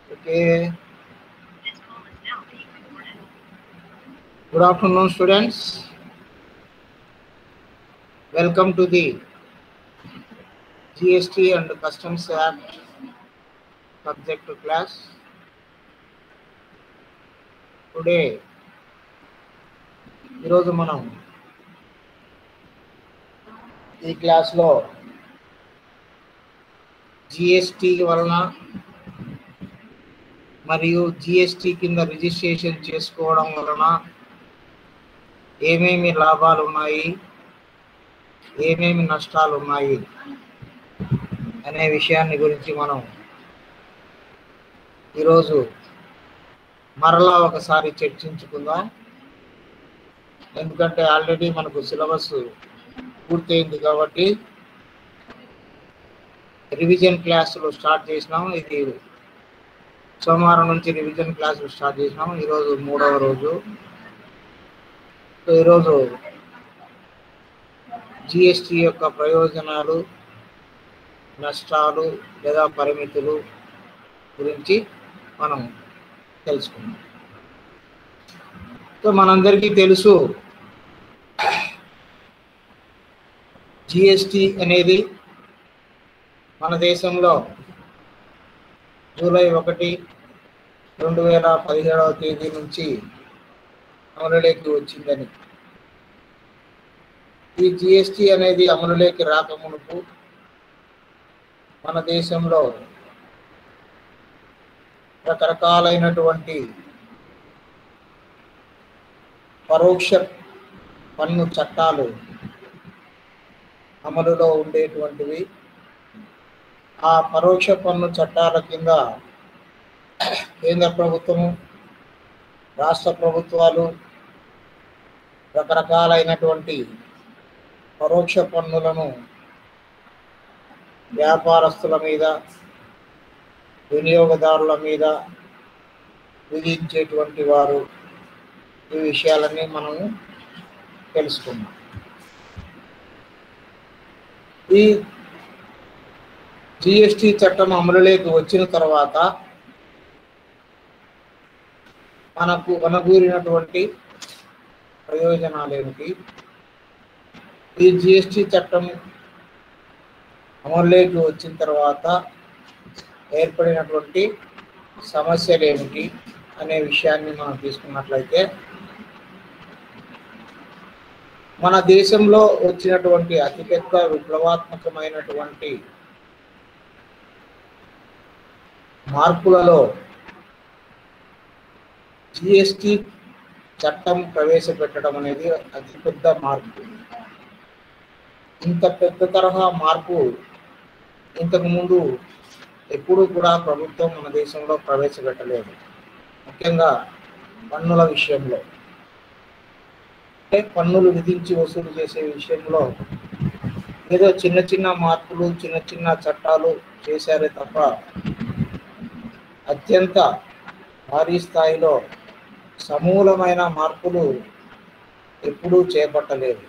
Okay. Good afternoon, students. Welcome to the GST and Customs Act subject class. Today, ఈరోజు మనం ఈ క్లాస్లో GST వలన మరియు జిఎస్టి కింద రిజిస్ట్రేషన్ చేసుకోవడం వలన ఏమేమి లాభాలు ఉన్నాయి ఏమేమి నష్టాలు ఉన్నాయి అనే విషయాన్ని గురించి మనం ఈరోజు మరలా ఒకసారి చర్చించుకుందాం ఎందుకంటే ఆల్రెడీ మనకు సిలబస్ పూర్తయింది కాబట్టి రివిజన్ క్లాసులు స్టార్ట్ చేసినాం ఇది సోమవారం నుంచి రివిజన్ క్లాసులు స్టార్ట్ చేసినాం ఈరోజు మూడవ రోజు సో ఈరోజు జిఎస్టి యొక్క ప్రయోజనాలు నష్టాలు లేదా పరిమితులు గురించి మనం తెలుసుకుందాం సో మనందరికీ తెలుసు జిఎస్టి అనేది మన దేశంలో జూలై ఒకటి రెండు వేల పదిహేడవ తేదీ నుంచి అమలులోకి వచ్చిందని ఈ జిఎస్టి అనేది అమలులోకి రాకమునుపు మన దేశంలో రకరకాలైనటువంటి పరోక్ష పన్ను చట్టాలు అమలులో ఉండేటువంటివి ఆ పరోక్ష పన్ను చట్టాల కింద కేంద్ర ప్రభుత్వము రాష్ట్ర ప్రభుత్వాలు రకరకాలైనటువంటి పరోక్ష పన్నులను వ్యాపారస్తుల మీద వినియోగదారుల మీద విధించేటువంటి వారు ఈ విషయాలన్నీ మనము తెలుసుకున్నాం ఈ జిఎస్టి చట్టం అమలులోకి వచ్చిన తర్వాత మనకు అనుకూరినటువంటి ప్రయోజనాలు ఏమిటి ఈ జిఎస్టి చట్టం అమలులోకి వచ్చిన తర్వాత ఏర్పడినటువంటి సమస్యలు ఏమిటి అనే విషయాన్ని మనం తీసుకున్నట్లయితే మన దేశంలో వచ్చినటువంటి అతిపెద్ద విప్లవాత్మకమైనటువంటి మార్పులలో జిఎస్టి చట్టం ప్రవేశపెట్టడం అనేది అతిపెద్ద మార్పు ఇంత పెద్ద తరహా మార్పు ఇంతకుముందు ఎప్పుడూ కూడా ప్రభుత్వం మన దేశంలో ప్రవేశపెట్టలేదు ముఖ్యంగా పన్నుల విషయంలో అంటే పన్నులు విధించి వసూలు చేసే విషయంలో ఏదో చిన్న చిన్న మార్పులు చిన్న చిన్న చట్టాలు చేశారే తప్ప అత్యంత భారీ స్థాయిలో సమూలమైన మార్పులు ఎప్పుడూ చేపట్టలేదు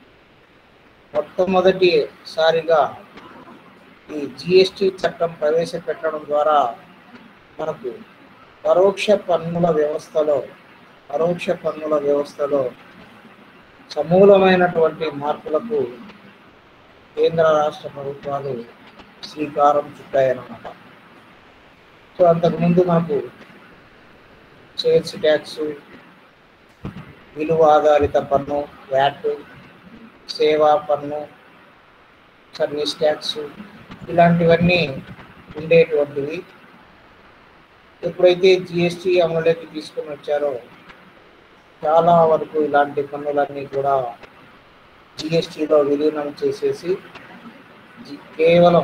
మొట్టమొదటిసారిగా ఈ జిఎస్టి చట్టం ప్రవేశపెట్టడం ద్వారా మనకు పరోక్ష పన్నుల వ్యవస్థలో పరోక్ష పన్నుల వ్యవస్థలో సమూలమైనటువంటి మార్పులకు కేంద్ర రాష్ట్ర ప్రభుత్వాలు శ్రీకారం చుట్టాయన్నమాట సో అంతకుముందు మనకు సేల్స్ ట్యాక్స్ విలువ ఆధారిత పన్ను వ్యాట్ సేవా పన్ను సర్వీస్ ట్యాక్స్ ఇలాంటివన్నీ ఉండేటువంటివి ఎప్పుడైతే జిఎస్టీ అమలులోకి తీసుకుని వచ్చారో చాలా వరకు ఇలాంటి పన్నులన్నీ కూడా జిఎస్టీలో విలీనం చేసేసి కేవలం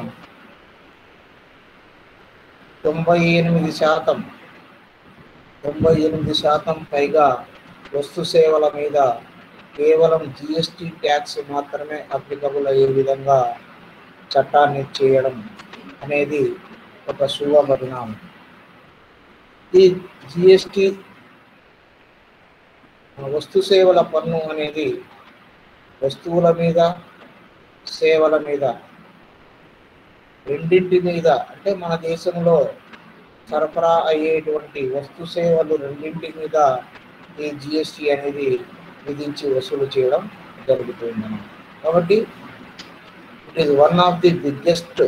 తొంభై ఎనిమిది శాతం తొంభై ఎనిమిది శాతం పైగా వస్తు సేవల మీద కేవలం జిఎస్టీ ట్యాక్స్ మాత్రమే అప్లికబుల్ అయ్యే విధంగా చట్టాన్ని చేయడం అనేది ఒక శుభ పరిణామం ఈ జిఎస్టి వస్తు సేవల పన్ను అనేది వస్తువుల మీద సేవల మీద రెండింటి మీద అంటే మన దేశంలో సరఫరా అయ్యేటువంటి వస్తు సేవలు రెండింటి మీద ఈ జిఎస్టి అనేది విధించి వసూలు చేయడం జరుగుతుంది కాబట్టి it is one of the biggest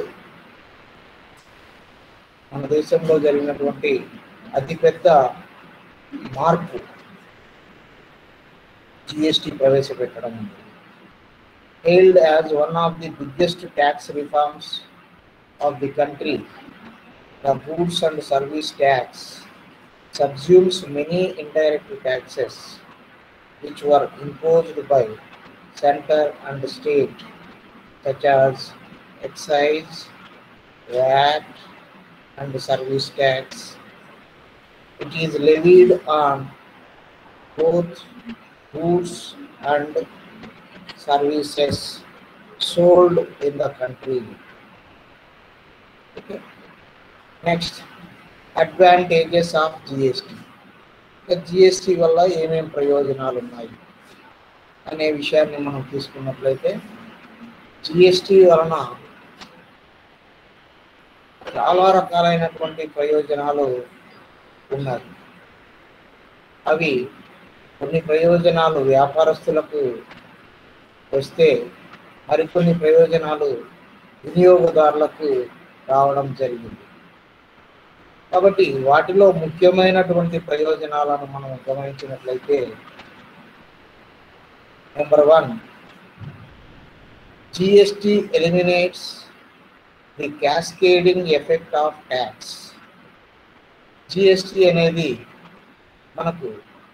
మన దేశంలో జరిగినటువంటి అతిపెద్ద మార్పు జిఎస్టి ప్రవేశపెట్టడం hailed as one of the biggest tax reforms of the country the goods and service tax subsumes many indirect taxes which were imposed by center and state such as excise, VAT, and service tax. It is levied on both goods and services sold in the country. Okay. Next, advantages of GST GST వల్ల ఏమేమి ప్రయోజనాలు ఉన్నాయి అనే విషయాన్ని మనం తీసుకున్నట్లయితే GST వలన చాలా రకాలైనటువంటి ప్రయోజనాలు ఉన్నాయి అవి కొన్ని ప్రయోజనాలు వ్యాపారస్తులకు వస్తే మరికొన్ని ప్రయోజనాలు వినియోగదారులకు రావడం జరిగింది కాబట్టి వాటిలో ముఖ్యమైనటువంటి ప్రయోజనాలను మనం గమనించినట్లయితే number one GST eliminates the cascading effect of tax GST అనేది మనకు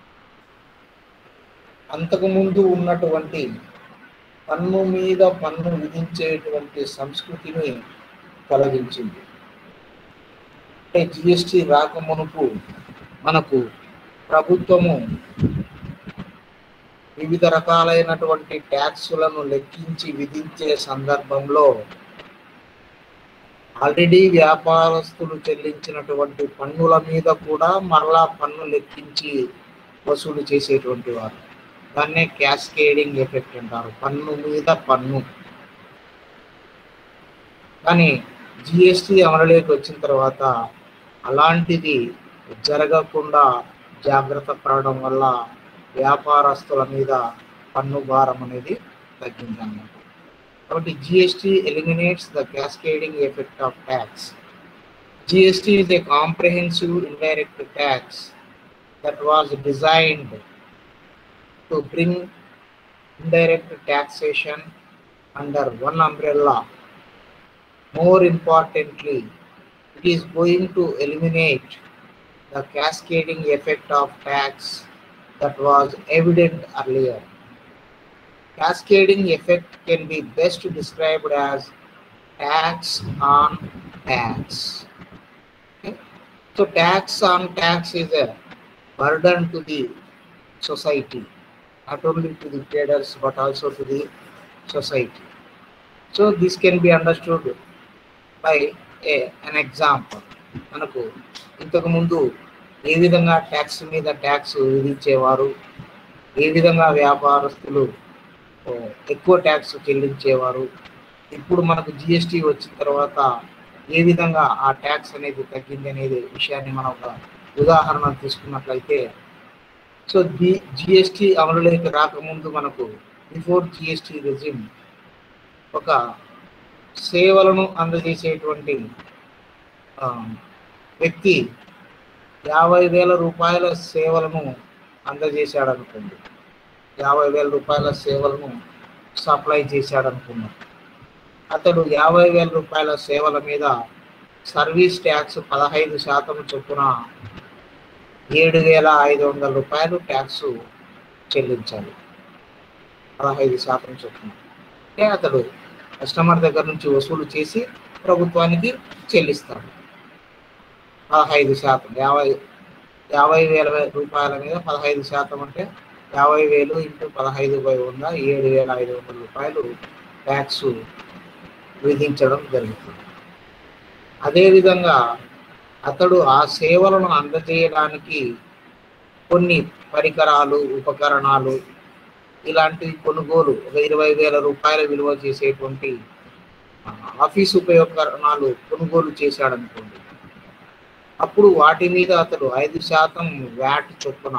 అంతకుముందు ఉన్నటువంటి పన్ను మీద పన్ను విధించేటువంటి సంస్కృతిని తొలగించింది అంటే జిఎస్టి రాకమునుపు మనకు ప్రభుత్వము వివిధ రకాలైనటువంటి ట్యాక్సులను లెక్కించి విధించే సందర్భంలో ఆల్రెడీ వ్యాపారస్తులు చెల్లించినటువంటి పన్నుల మీద కూడా మరలా పన్ను లెక్కించి వసూలు చేసేటువంటి వారు దాన్నే క్యాస్కేడింగ్ ఎఫెక్ట్ అంటారు పన్ను మీద పన్ను కానీ జిఎస్టి అమలులోకి వచ్చిన తర్వాత అలాంటిది జరగకుండా జాగ్రత్త పడడం వల్ల వ్యాపారస్తుల మీద పన్ను భారం అనేది తగ్గిందన్నమాట కాబట్టి GST eliminates the cascading effect of tax GST is a comprehensive indirect tax that was designed to bring indirect taxation under one umbrella more importantly, it is going to eliminate the cascading effect of tax that was evident earlier. Cascading effect can be best described as tax on tax. Okay? So, tax on tax is a burden to the society, not only to the traders but also to the society. So, this can be understood by a an example మనకు ఇంతకుముందు ఏ విధంగా tax మీద tax విధించేవారు ఏ విధంగా వ్యాపారస్తులు ఓ, ఎక్కువ tax చెల్లించేవారు ఇప్పుడు మనకు జిఎస్టి వచ్చిన తర్వాత ఏ విధంగా ఆ ట్యాక్స్ అనేది తగ్గింది అనేది విషయాన్ని మనం ఒక ఉదాహరణ తీసుకున్నట్లయితే సో జి జిఎస్టి అమలులోకి రాకముందు మనకు బిఫోర్ జిఎస్టి రెజిమ్ ఒక సేవలను అందజేసేటువంటి ఆ, వ్యక్తి యాభై వేల రూపాయల సేవలను అందజేశాడు అనుకోండి యాభై వేల రూపాయల సేవలను సప్లై చేశాడు అనుకున్నాం అతడు యాభై వేల రూపాయల సేవల మీద సర్వీస్ ట్యాక్స్ పదహైదు శాతం చొప్పున ఏడు వేల ఐదు వందల రూపాయలు ట్యాక్స్ చెల్లించాలి పదహైదు శాతం చొప్పున అంటే అతడు కస్టమర్ దగ్గర నుంచి వసూలు చేసి ప్రభుత్వానికి చెల్లిస్తాడు పదహైదు శాతం యాభై యాభై వేల రూపాయల మీద పదహైదు శాతం అంటే యాభై వేలు ఇంటూ పదహైదు బై వంద ఏడు వేల ఐదు వందల రూపాయలు ట్యాక్స్ విధించడం జరుగుతుంది అదేవిధంగా అతడు ఆ సేవలను అందజేయడానికి కొన్ని పరికరాలు ఉపకరణాలు ఇలాంటి కొనుగోలు ఒక ఇరవై వేల రూపాయల విలువ చేసేటువంటి ఆ, ఆఫీస్ ఉపయోగకరణాలు కొనుగోలు చేశాడనుకోండి అప్పుడు వాటి మీద అతడు ఐదు శాతం వ్యాట్ చొప్పున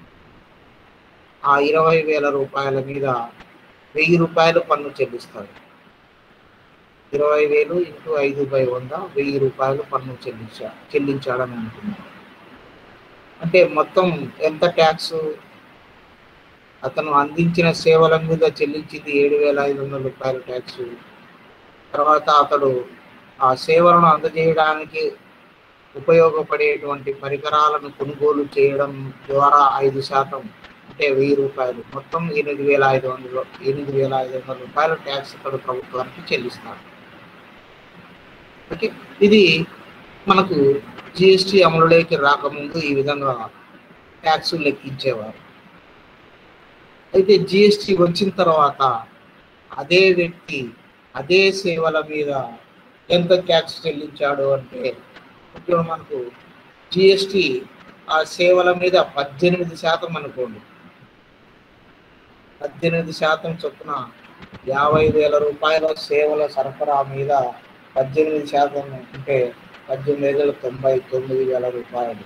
ఆ ఇరవై వేల రూపాయల మీద వెయ్యి రూపాయలు పన్ను చెల్లిస్తాడు ఇరవై వేలు ఇంటూ ఐదు బై వంద వెయ్యి రూపాయలు పన్ను చెల్లించా చెల్లించాడని అంటున్నాడు అంటే మొత్తం ఎంత ట్యాక్స్ అతను అందించిన సేవల మీద చెల్లించింది ఏడు వేల ఐదు వందల రూపాయల ట్యాక్స్ తర్వాత అతడు ఆ సేవలను అందజేయడానికి ఉపయోగపడేటువంటి పరికరాలను కొనుగోలు చేయడం ద్వారా ఐదు శాతం అంటే వెయ్యి రూపాయలు మొత్తం ఎనిమిది వేల ఐదు వందలు ఎనిమిది వేల ఐదు వందల రూపాయల ట్యాక్స్ అతడు ప్రభుత్వానికి చెల్లిస్తాడు ఓకే ఇది మనకు జిఎస్టి అమలులోకి రాకముందు ఈ విధంగా ట్యాక్స్ లెక్కించేవారు అయితే జిఎస్టి వచ్చిన తర్వాత అదే వ్యక్తి అదే సేవల మీద ఎంత ట్యాక్స్ చెల్లించాడు అంటే ఇప్పుడు మనకు జిఎస్టి ఆ సేవల మీద పద్దెనిమిది శాతం అనుకోండి పద్దెనిమిది శాతం చొప్పున యాభై వేల రూపాయల సేవల సరఫరా మీద పద్దెనిమిది శాతం అంటే పద్దెనిమిది వేల తొంభై తొమ్మిది వేల రూపాయలు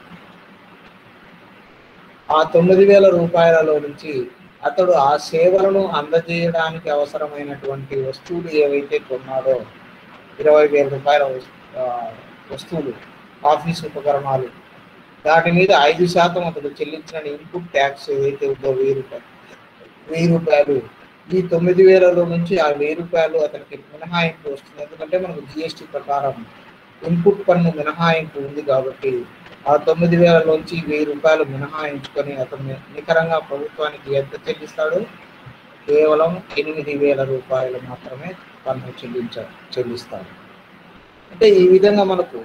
ఆ తొమ్మిది వేల రూపాయలలో నుంచి అతడు ఆ సేవలను అందజేయడానికి అవసరమైనటువంటి వస్తువులు ఏవైతే కొన్నాడో ఇరవై వేల రూపాయల వస్- ఆ, వస్తువులు ఆఫీస్ ఉపకరణాలు దాని మీద ఐదు శాతం అతడు చెల్లించిన ఇన్పుట్ ట్యాక్స్ ఏదైతే ఉందో వెయ్యి రూపాయలు వెయ్యి రూపాయలు ఈ తొమ్మిది వేలలో నుంచి ఆ వెయ్యి రూపాయలు అతనికి మినహాయింపు వస్తుంది ఎందుకంటే మనకు జిఎస్టి ప్రకారం ఇన్పుట్ పన్ను మినహాయింపు ఉంది కాబట్టి ఆ తొమ్మిది వేలలోంచి వెయ్యి రూపాయలు మినహాయించుకొని అతను ని- నికరంగా ప్రభుత్వానికి ఎంత చెల్లిస్తాడు కేవలం ఎనిమిది వేల రూపాయలు మాత్రమే పన్ను చెల్లించ చెల్లిస్తాడు అంటే ఈ విధంగా మనకు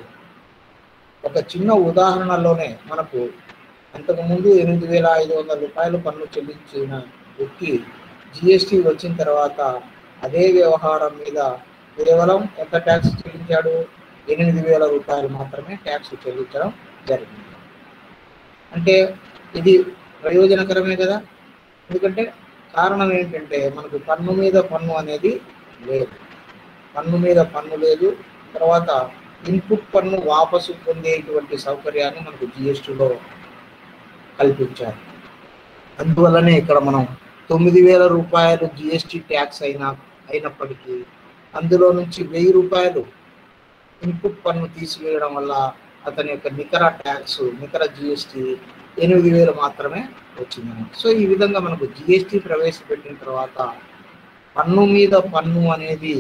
ఒక చిన్న ఉదాహరణలోనే మనకు అంతకుముందు ఎనిమిది వేల ఐదు వందల రూపాయలు పన్ను చెల్లించిన వ్యక్తి జిఎస్టి వచ్చిన తర్వాత అదే వ్యవహారం మీద కేవలం ఎంత ట్యాక్స్ చెల్లించాడు ఎనిమిది వేల రూపాయలు మాత్రమే ట్యాక్స్ చెల్లించడం జరిగింది అంటే ఇది ప్రయోజనకరమే కదా ఎందుకంటే కారణం ఏంటంటే మనకు పన్ను మీద పన్ను అనేది లేదు పన్ను మీద పన్ను లేదు తర్వాత ఇన్పుట్ పన్ను వాపసు పొందేటువంటి సౌకర్యాన్ని మనకు జిఎస్టిలో కల్పించారు అందువల్లనే ఇక్కడ మనం తొమ్మిది వేల రూపాయలు జిఎస్టి ట్యాక్స్ అయినా అయినప్పటికీ అందులో నుంచి వెయ్యి రూపాయలు ఇన్పుట్ పన్ను తీసివేయడం వల్ల అతని యొక్క నికర ట్యాక్స్ నికర జిఎస్టి ఎనిమిది వేలు మాత్రమే వచ్చింది సో ఈ విధంగా మనకు జిఎస్టి ప్రవేశపెట్టిన తర్వాత పన్ను మీద పన్ను అనేది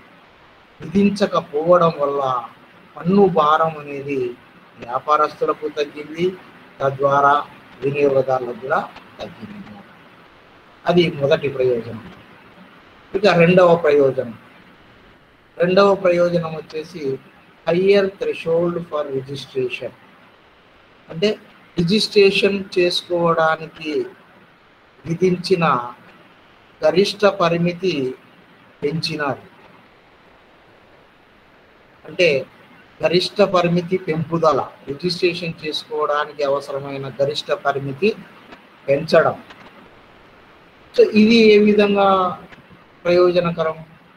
విధించకపోవడం వల్ల పన్ను భారం అనేది వ్యాపారస్తులకు తగ్గింది తద్వారా వినియోగదారులకు కూడా తగ్గింది అది మొదటి ప్రయోజనం ఇక రెండవ ప్రయోజనం రెండవ ప్రయోజనం వచ్చేసి హయ్యర్ థ్రెషోల్డ్ ఫర్ రిజిస్ట్రేషన్ అంటే రిజిస్ట్రేషన్ చేసుకోవడానికి విధించిన గరిష్ట పరిమితి పెంచినారు అంటే గరిష్ట పరిమితి పెంపుదల రిజిస్ట్రేషన్ చేసుకోవడానికి అవసరమైన గరిష్ట పరిమితి పెంచడం సో ఇది ఏ విధంగా ప్రయోజనకరం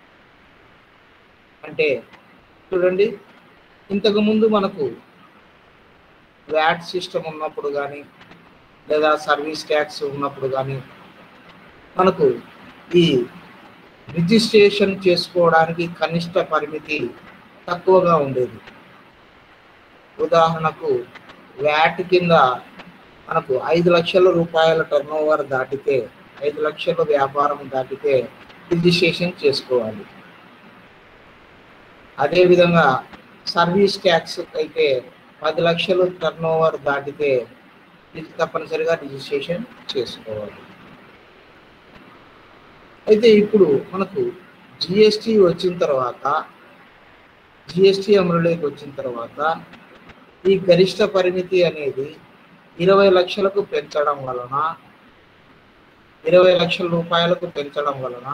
అంటే చూడండి ఇంతకుముందు మనకు వ్యాట్ సిస్టమ్ ఉన్నప్పుడు కానీ లేదా సర్వీస్ ట్యాక్స్ ఉన్నప్పుడు కానీ మనకు ఈ రిజిస్ట్రేషన్ చేసుకోవడానికి కనిష్ట పరిమితి తక్కువగా ఉండేది ఉదాహరణకు వ్యాట్ కింద మనకు ఐదు లక్షల రూపాయల టర్న్ ఓవర్ దాటితే ఐదు లక్షల వ్యాపారం దాటితే రిజిస్ట్రేషన్ చేసుకోవాలి అదేవిధంగా సర్వీస్ ట్యాక్స్ అయితే పది లక్షలు టర్న్ ఓవర్ దాటితే ఇది తప్పనిసరిగా రిజిస్ట్రేషన్ చేసుకోవాలి అయితే ఇప్పుడు మనకు జిఎస్టి వచ్చిన తర్వాత జిఎస్టి అమలులోకి వచ్చిన తర్వాత ఈ గరిష్ట పరిమితి అనేది ఇరవై లక్షలకు పెంచడం వలన ఇరవై లక్షల రూపాయలకు పెంచడం వలన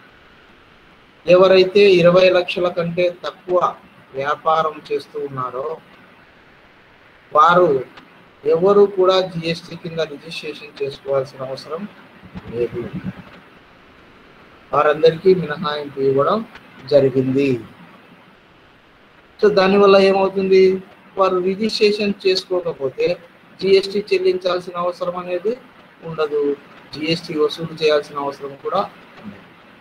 ఎవరైతే ఇరవై లక్షల కంటే తక్కువ వ్యాపారం చేస్తూ ఉన్నారో వారు ఎవరు కూడా జిఎస్టి కింద రిజిస్ట్రేషన్ చేసుకోవాల్సిన అవసరం లేదు వారందరికీ మినహాయింపు ఇవ్వడం జరిగింది సో దానివల్ల ఏమవుతుంది వారు రిజిస్ట్రేషన్ చేసుకోకపోతే జిఎస్టి చెల్లించాల్సిన అవసరం అనేది ఉండదు జిఎస్టి వసూలు చేయాల్సిన అవసరం కూడా ఉండదు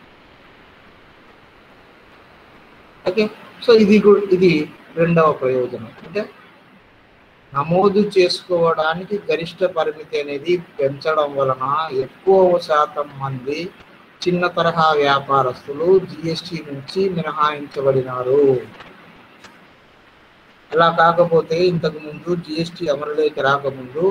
ఓకే సో ఇది గు- ఇది రెండవ ప్రయోజనం అంటే నమోదు చేసుకోవడానికి గరిష్ట పరిమితి అనేది పెంచడం వలన ఎక్కువ శాతం మంది చిన్న తరహా వ్యాపారస్తులు జిఎస్టి నుంచి మినహాయించబడినారు అలా కాకపోతే ఇంతకు ముందు జిఎస్టి అమలులోకి రాకముందు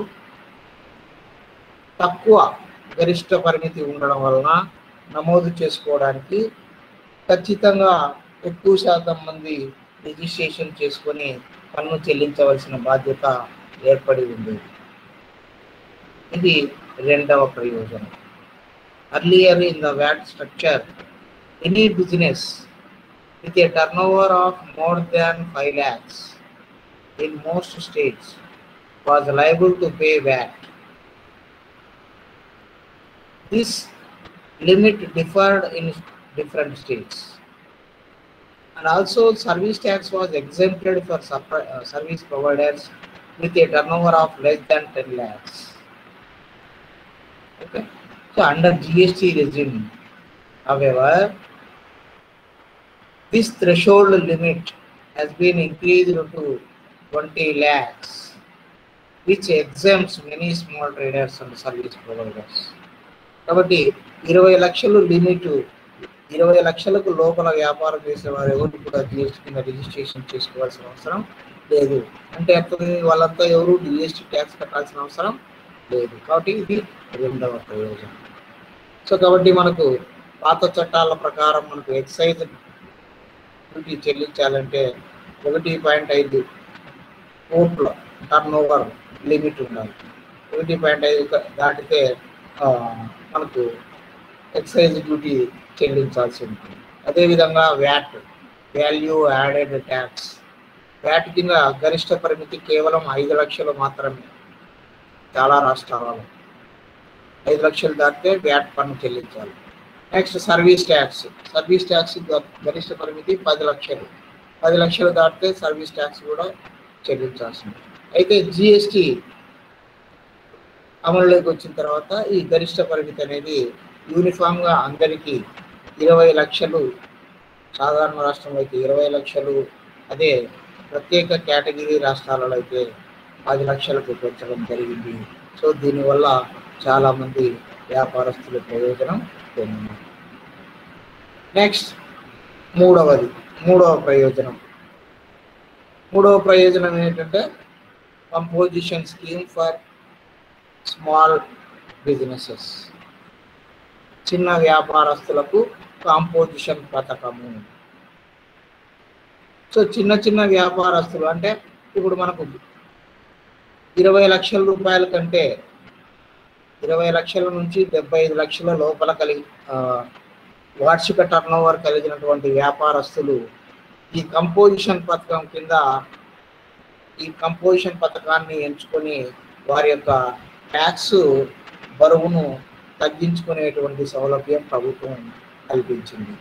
తక్కువ గరిష్ట పరిమితి ఉండడం వలన నమోదు చేసుకోవడానికి ఖచ్చితంగా ఎక్కువ శాతం మంది రిజిస్ట్రేషన్ చేసుకొని పన్ను చెల్లించవలసిన బాధ్యత ఏర్పడి ఉంది ఇది రెండవ ప్రయోజనం earlier in the VAT structure any business with a turnover of more than five lakhs in most states was liable to pay VAT this limit differed in different states and also service tax was exempted for supr- uh, service providers with a turnover of less than 10 lakhs. Okay, so under GST regime, however, this threshold limit has been increased to 20 lakhs, which exempts many small traders and service providers. కాబట్టి ఇరవై లక్షలు limit ఇరవై లక్షలకు లోపల వ్యాపారం చేసే వారు ఎవరు కూడా జిఎస్టీ కింద రిజిస్ట్రేషన్ చేసుకోవాల్సిన అవసరం లేదు అంటే అతని వాళ్ళంతా ఎవరు జిఎస్టీ ట్యాక్స్ కట్టాల్సిన అవసరం లేదు కాబట్టి ఇది రెండవ ప్రయోజనం సో కాబట్టి మనకు పాత చట్టాల ప్రకారం మనకు ఎక్సైజ్ డ్యూటీ చెల్లించాలంటే ఒకటి పాయింట్ ఐదు కోట్ల టర్న్ ఓవర్ లిమిట్ ఉండాలి ఒకటి పాయింట్ ఐదు దాటితే ఆ, మనకు ఎక్సైజ్ డ్యూటీ చెల్లించాల్సి ఉంటుంది అదేవిధంగా VAT value added tax VAT కింద గరిష్ట పరిమితి కేవలం ఐదు లక్షలు మాత్రమే చాలా రాష్ట్రాలలో ఐదు లక్షలు దాటితే వ్యాట్ పన్ను చెల్లించాలి next service tax service tax గరిష్ట పరిమితి పది లక్షలు పది లక్షలు దాటితే సర్వీస్ ట్యాక్స్ కూడా చెల్లించాల్సి ఉంటుంది అయితే జిఎస్టి అమలులోకి వచ్చిన తర్వాత ఈ గరిష్ట పరిమితి అనేది యూనిఫామ్గా అందరికీ ఇరవై లక్షలు సాధారణ రాష్ట్రంలో అయితే ఇరవై లక్షలు అదే ప్రత్యేక కేటగిరీ రాష్ట్రాలలో అయితే పది లక్షలకు పెంచడం జరిగింది సో దీనివల్ల చాలామంది వ్యాపారస్తులు ప్రయోజనం పొందినారు నెక్స్ట్ మూడవది మూడవ ప్రయోజనం మూడవ ప్రయోజనం ఏంటంటే composition scheme for small businesses చిన్న వ్యాపారస్తులకు కాంపోజిషన్ పథకము సో చిన్న చిన్న వ్యాపారస్తులు అంటే ఇప్పుడు మనకు ఇరవై లక్షల రూపాయల కంటే ఇరవై లక్షల నుంచి డెబ్బై ఐదు లక్షల లోపల కలిగి ఆ, వార్షిక టర్న్ ఓవర్ కలిగినటువంటి వ్యాపారస్తులు ఈ కంపోజిషన్ పథకం కింద ఈ కంపోజిషన్ పథకాన్ని ఎంచుకొని వారి యొక్క ట్యాక్స్ బరువును తగ్గించుకునేటువంటి సౌలభ్యం ప్రభుత్వం కల్పించింది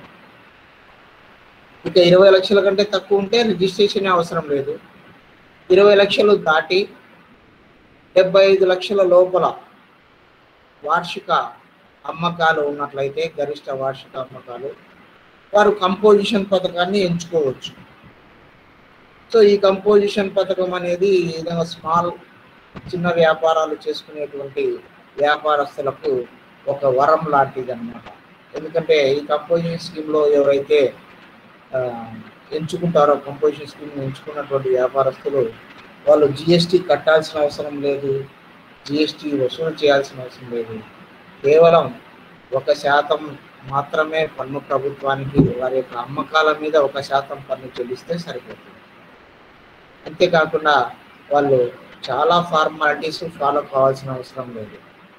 ఇక ఇరవై లక్షల కంటే తక్కువ ఉంటే రిజిస్ట్రేషన్ అవసరం లేదు ఇరవై లక్షలు దాటి డెబ్బై ఐదు లక్షల లోపల వార్షిక అమ్మకాలు ఉన్నట్లయితే గరిష్ట వార్షిక అమ్మకాలు వారు కంపోజిషన్ పథకాన్ని ఎంచుకోవచ్చు సో ఈ కంపోజిషన్ పథకం అనేది ఈ విధంగా స్మాల్ చిన్న వ్యాపారాలు చేసుకునేటువంటి వ్యాపారస్తులకు ఒక వరం లాంటిది అనమాట ఎందుకంటే ఈ కంపోజిషన్ స్కీమ్లో ఎవరైతే ఆ, ఎంచుకుంటారో కంపోజిషన్ స్కీమ్ ఎంచుకున్నటువంటి వ్యాపారస్తులు వాళ్ళు జిఎస్టీ కట్టాల్సిన అవసరం లేదు జిఎస్టీ వసూలు చేయాల్సిన అవసరం లేదు కేవలం ఒక శాతం మాత్రమే పన్ను ప్రభుత్వానికి వారి యొక్క అమ్మకాల మీద ఒక శాతం పన్ను చెల్లిస్తే సరిపోతుంది అంతేకాకుండా వాళ్ళు చాలా ఫార్మాలిటీస్ ఫాలో కావాల్సిన అవసరం లేదు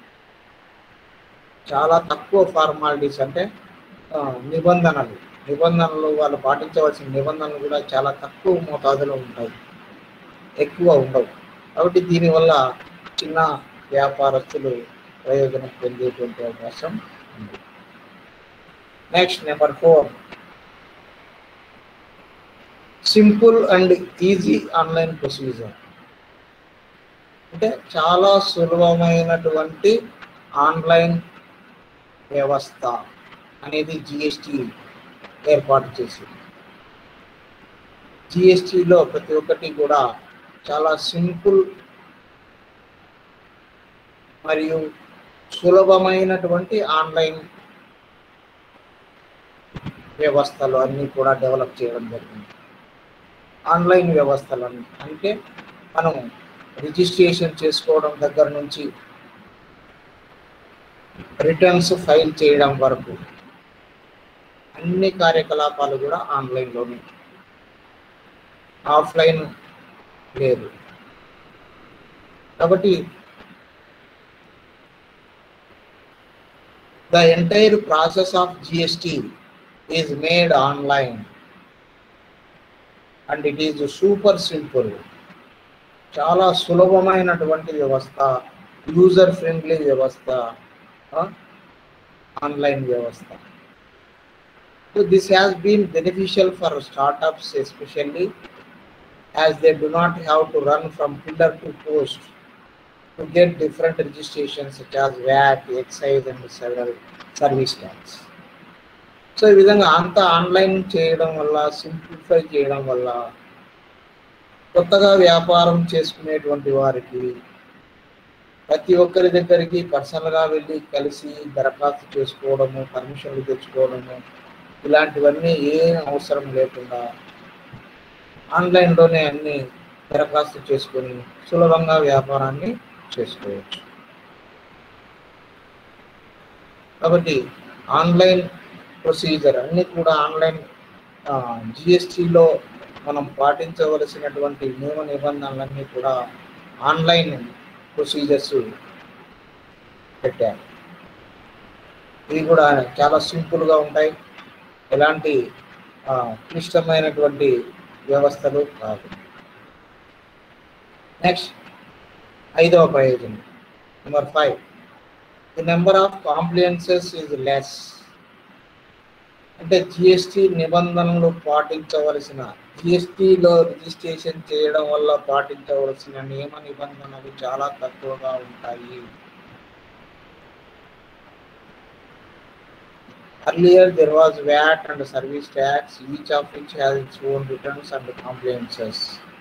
చాలా తక్కువ ఫార్మాలిటీస్ అంటే ఆ, నిబంధనలు నిబంధనలు వాళ్ళు పాటించవలసిన నిబంధనలు కూడా చాలా తక్కువ మోతాదులో ఉంటాయి ఎక్కువ ఉండవు కాబట్టి దీనివల్ల చిన్న వ్యాపారస్తులు ప్రయోజనం పొందేటువంటి అవకాశం ఉంది next number four simple and easy online procedure అంటే చాలా సులభమైనటువంటి ఆన్లైన్ వ్యవస్థ అనేది జిఎస్టి ఏర్పాటు చేసింది జిఎస్టిలో ప్రతి ఒక్కటి కూడా చాలా సింపుల్ మరియు సులభమైనటువంటి ఆన్లైన్ వ్యవస్థలు అన్నీ కూడా డెవలప్ చేయడం జరిగింది ఆన్లైన్ వ్యవస్థలు అన్ని అంటే మనం రిజిస్ట్రేషన్ చేసుకోవడం దగ్గర నుంచి రిటర్న్స్ ఫైల్ చేయడం వరకు అన్ని కార్యకలాపాలు కూడా ఆన్లైన్లోనే ఆఫ్లైన్ లేదు కాబట్టి the entire process of GST is made online and it is super simple చాలా సులభమైనటువంటి వ్యవస్థ యూజర్ ఫ్రెండ్లీ వ్యవస్థ ఆన్లైన్ వ్యవస్థ So this has been beneficial for startups especially as they do not have to run from pillar to post to get different registrations such as VAT, excise and several service tax. So ఈ విధంగా అంత online చేయడం వల్ల simplify చేయడం వల్ల కొత్తగా వ్యాపారం చేసుకునేటువంటి వారికి ప్రతి ఒక్కరి దగ్గరికి పర్సనల్గా వెళ్ళి కలిసి దరఖాస్తు చేసుకోవడము పర్మిషన్లు తెచ్చుకోవడము ఇలాంటివన్నీ ఏం అవసరం లేకుండా ఆన్లైన్లోనే అన్ని దరఖాస్తు చేసుకొని సులభంగా వ్యాపారాన్ని చేసుకోవచ్చు కాబట్టి ఆన్లైన్ ప్రొసీజర్ అన్నీ కూడా ఆన్లైన్ జిఎస్టిలో మనం పాటించవలసినటువంటి నియమ నిబంధనలన్నీ కూడా ఆన్లైన్ ప్రొసీజర్స్ పెట్టారు ఇవి కూడా చాలా సింపుల్గా ఉంటాయి ఎలాంటి ఆ, క్లిష్టమైనటువంటి వ్యవస్థలు కాదు నెక్స్ట్ ఐదవ ప్రయోజనం number five the number of compliances is less అంటే జిఎస్టి నిబంధనలు పాటించవలసిన జిఎస్టిలో రిజిస్ట్రేషన్ చేయడం వల్ల పాటించవలసిన నియమ నిబంధనలు చాలా తక్కువగా ఉంటాయి Earlier, there was VAT and service tax, each of which has its own returns and compliances.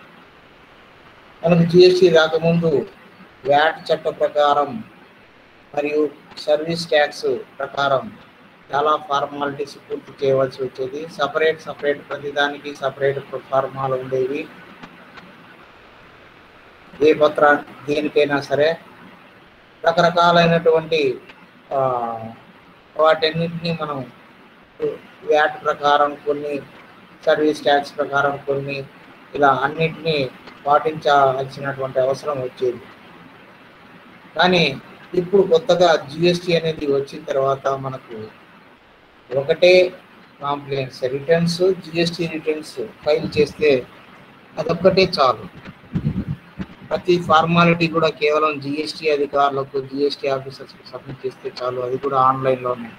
మనకు జిఎస్టి రాకముందు వ్యాట్ చట్ట ప్రకారం మరియు సర్వీస్ ట్యాక్స్ ప్రకారం చాలా ఫార్మాలిటీస్ పూర్తి చేయవలసి వచ్చేది సపరేట్ సపరేట్ ప్రతిదానికి సపరేట్ ఫార్మాలు ఉండేవి ఏ పత్ర దేనికైనా సరే రకరకాలైనటువంటి ఆ, వాటన్నిటిని మనం వ్యాట్ ప్రకారం కొన్ని సర్వీస్ ట్యాక్స్ ప్రకారం కొన్ని ఇలా అన్నిటినీ పాటించాల్సినటువంటి అవసరం వచ్చేది కానీ ఇప్పుడు కొత్తగా జిఎస్టి అనేది వచ్చిన తర్వాత మనకు ఒకటే compliance returns GST returns file చేస్తే అదొక్కటే చాలు ప్రతి ఫార్మాలిటీ కూడా కేవలం జిఎస్టి అధికారులకు జిఎస్టి ఆఫీసర్స్కి సబ్మిట్ చేస్తే చాలు అది కూడా ఆన్లైన్లోనే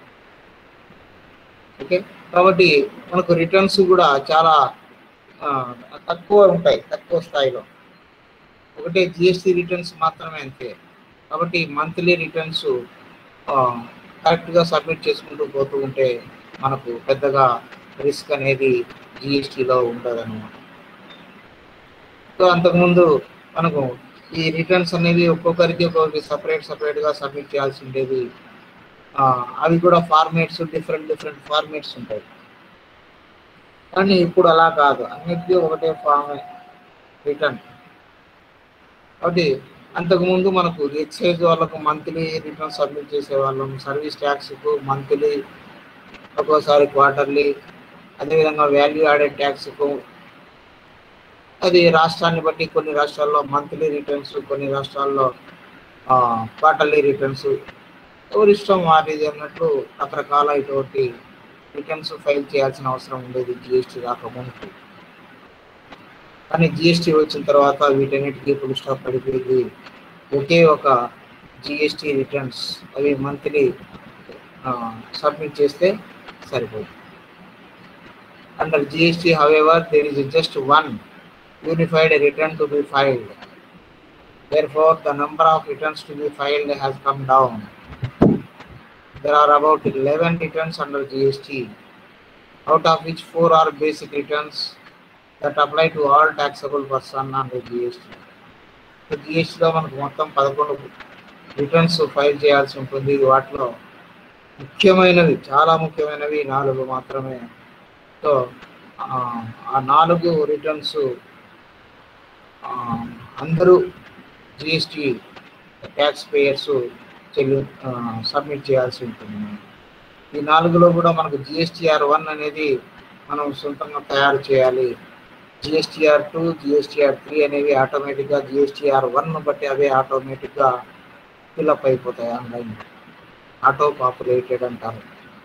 ఓకే కాబట్టి మనకు రిటర్న్స్ కూడా చాలా ఆ, తక్కువ ఉంటాయి తక్కువ స్థాయిలో ఒకటే జిఎస్టి రిటర్న్స్ మాత్రమే అంతే కాబట్టి మంత్లీ రిటర్న్స్ కరెక్ట్గా సబ్మిట్ చేసుకుంటూ పోతూ ఉంటే మనకు పెద్దగా రిస్క్ అనేది జిఎస్టిలో ఉండదన్నమాట సో అంతకుముందు మనకు ఈ రిటర్న్స్ అనేవి ఒక్కొక్కరికి ఒక్కొక్కరికి సపరేట్ సపరేట్గా సబ్మిట్ చేయాల్సి ఉండేది ఆ, అవి కూడా ఫార్మేట్స్ డిఫరెంట్ డిఫరెంట్ ఫార్మేట్స్ ఉంటాయి కానీ ఇప్పుడు అలా కాదు అన్నిటికీ ఒకటే ఫార్మే రిటర్న్ కాబట్టి అంతకుముందు మనకు ఎక్సైజ్ వాళ్ళకు మంత్లీ రిటర్న్ సబ్మిట్ చేసేవాళ్ళం సర్వీస్ ట్యాక్స్కు మంత్లీ ఒక్కోసారి క్వార్టర్లీ అదేవిధంగా వాల్యూ యాడెడ్ ట్యాక్స్కు అది రాష్ట్రాన్ని బట్టి కొన్ని రాష్ట్రాల్లో మంత్లీ రిటర్న్స్ కొన్ని రాష్ట్రాల్లో క్వార్టర్లీ రిటర్న్స్ ఎవరి ఇష్టం వారిది అన్నట్లు రకరకాల ఇటువంటి రిటర్న్స్ ఫైల్ చేయాల్సిన అవసరం ఉండేది జిఎస్టీ రాకముందు కానీ జిఎస్టీ వచ్చిన తర్వాత వీటన్నిటికీ ఫుల్ స్టాప్ పడిపోయింది ఒకే ఒక జిఎస్టీ రిటర్న్స్ అవి మంత్లీ సబ్మిట్ చేస్తే సరిపోతుంది Under GST, however, there is just one unified return to be filed. Therefore, the number of returns to be filed has come down. There are about 11 returns under GST, out of which four are basic returns that apply to all taxable person under GST. So జిఎస్టీలో మనకు మొత్తం పదకొండు returns file చేయాల్సి ఉంటుంది వాటిలో ముఖ్యమైనవి చాలా ముఖ్యమైనవి నాలుగు మాత్రమే సో ఆ, ఆ నాలుగు రిటర్న్స్ అందరూ జిఎస్టీ ట్యాక్స్ పేయర్స్ చెల్లి సబ్మిట్ చేయాల్సి ఉంటుంది ఈ నాలుగులో కూడా మనకు జిఎస్టీఆర్ వన్ అనేది మనం సొంతంగా తయారు చేయాలి జిఎస్టీఆర్ టూ జిఎస్టీఆర్ త్రీ అనేవి ఆటోమేటిక్గా జిఎస్టీఆర్ వన్ బట్టి అవే ఆటోమేటిక్గా ఫిల్అప్ అయిపోతాయి ఆన్లైన్ ఆటో పాపులేటెడ్ అంటారు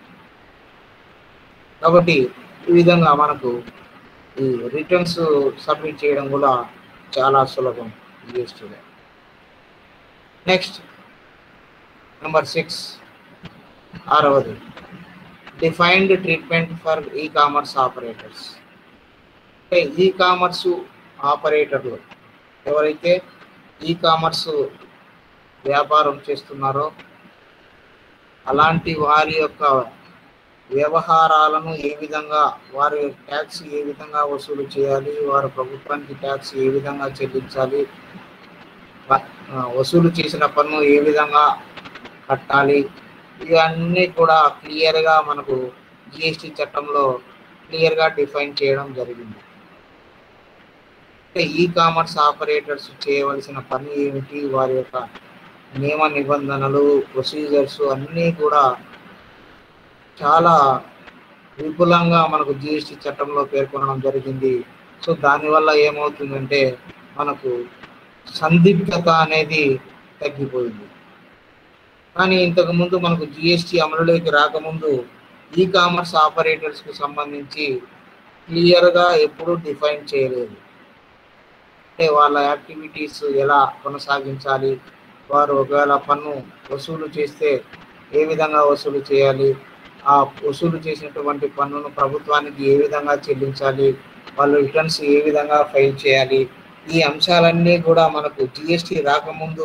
కాబట్టి ఈ విధంగా మనకు ఈ రిటర్న్స్ సబ్మిట్ చేయడం కూడా చాలా సులభం జిఎస్టీలో నెక్స్ట్ నెంబర్ సిక్స్ ఆరవది defined treatment for ecommerce operators అంటే ఈ కామర్స్ ఆపరేటర్లు ఎవరైతే ఈ కామర్స్ వ్యాపారం చేస్తున్నారో అలాంటి వారి యొక్క వ్యవహారాలను ఏ విధంగా వారి ట్యాక్స్ ఏ విధంగా వసూలు చేయాలి వారు ప్రభుత్వానికి ట్యాక్స్ ఏ విధంగా చెల్లించాలి వ- ఆ, వసూలు చేసిన పన్ను ఏ విధంగా కట్టాలి ఇవన్నీ కూడా క్లియర్గా మనకు జిఎస్టి చట్టంలో క్లియర్గా డిఫైన్ చేయడం జరిగింది అంటే ఈ కామర్స్ ఆపరేటర్స్ చేయవలసిన పని ఏమిటి వారి యొక్క నియమ నిబంధనలు ప్రొసీజర్స్ అన్నీ కూడా చాలా విపులంగా మనకు జిఎస్టి చట్టంలో పేర్కొనడం జరిగింది సో దానివల్ల ఏమవుతుందంటే మనకు సందిగ్ధత అనేది తగ్గిపోయింది కానీ ఇంతకు ముందు మనకు జిఎస్టి అమలులోకి రాకముందు ఈ కామర్స్ ఆపరేటర్స్కి సంబంధించి క్లియర్గా ఎప్పుడూ డిఫైన్ చేయలేదు అంటే వాళ్ళ యాక్టివిటీస్ ఎలా కొనసాగించాలి వారు ఒకవేళ పన్ను వసూలు చేస్తే ఏ విధంగా వసూలు చేయాలి ఆ వసూలు చేసినటువంటి పన్నును ప్రభుత్వానికి ఏ విధంగా చెల్లించాలి వాళ్ళు రిటర్న్స్ ఏ విధంగా ఫైల్ చేయాలి ఈ అంశాలన్నీ కూడా మనకు జిఎస్టి రాకముందు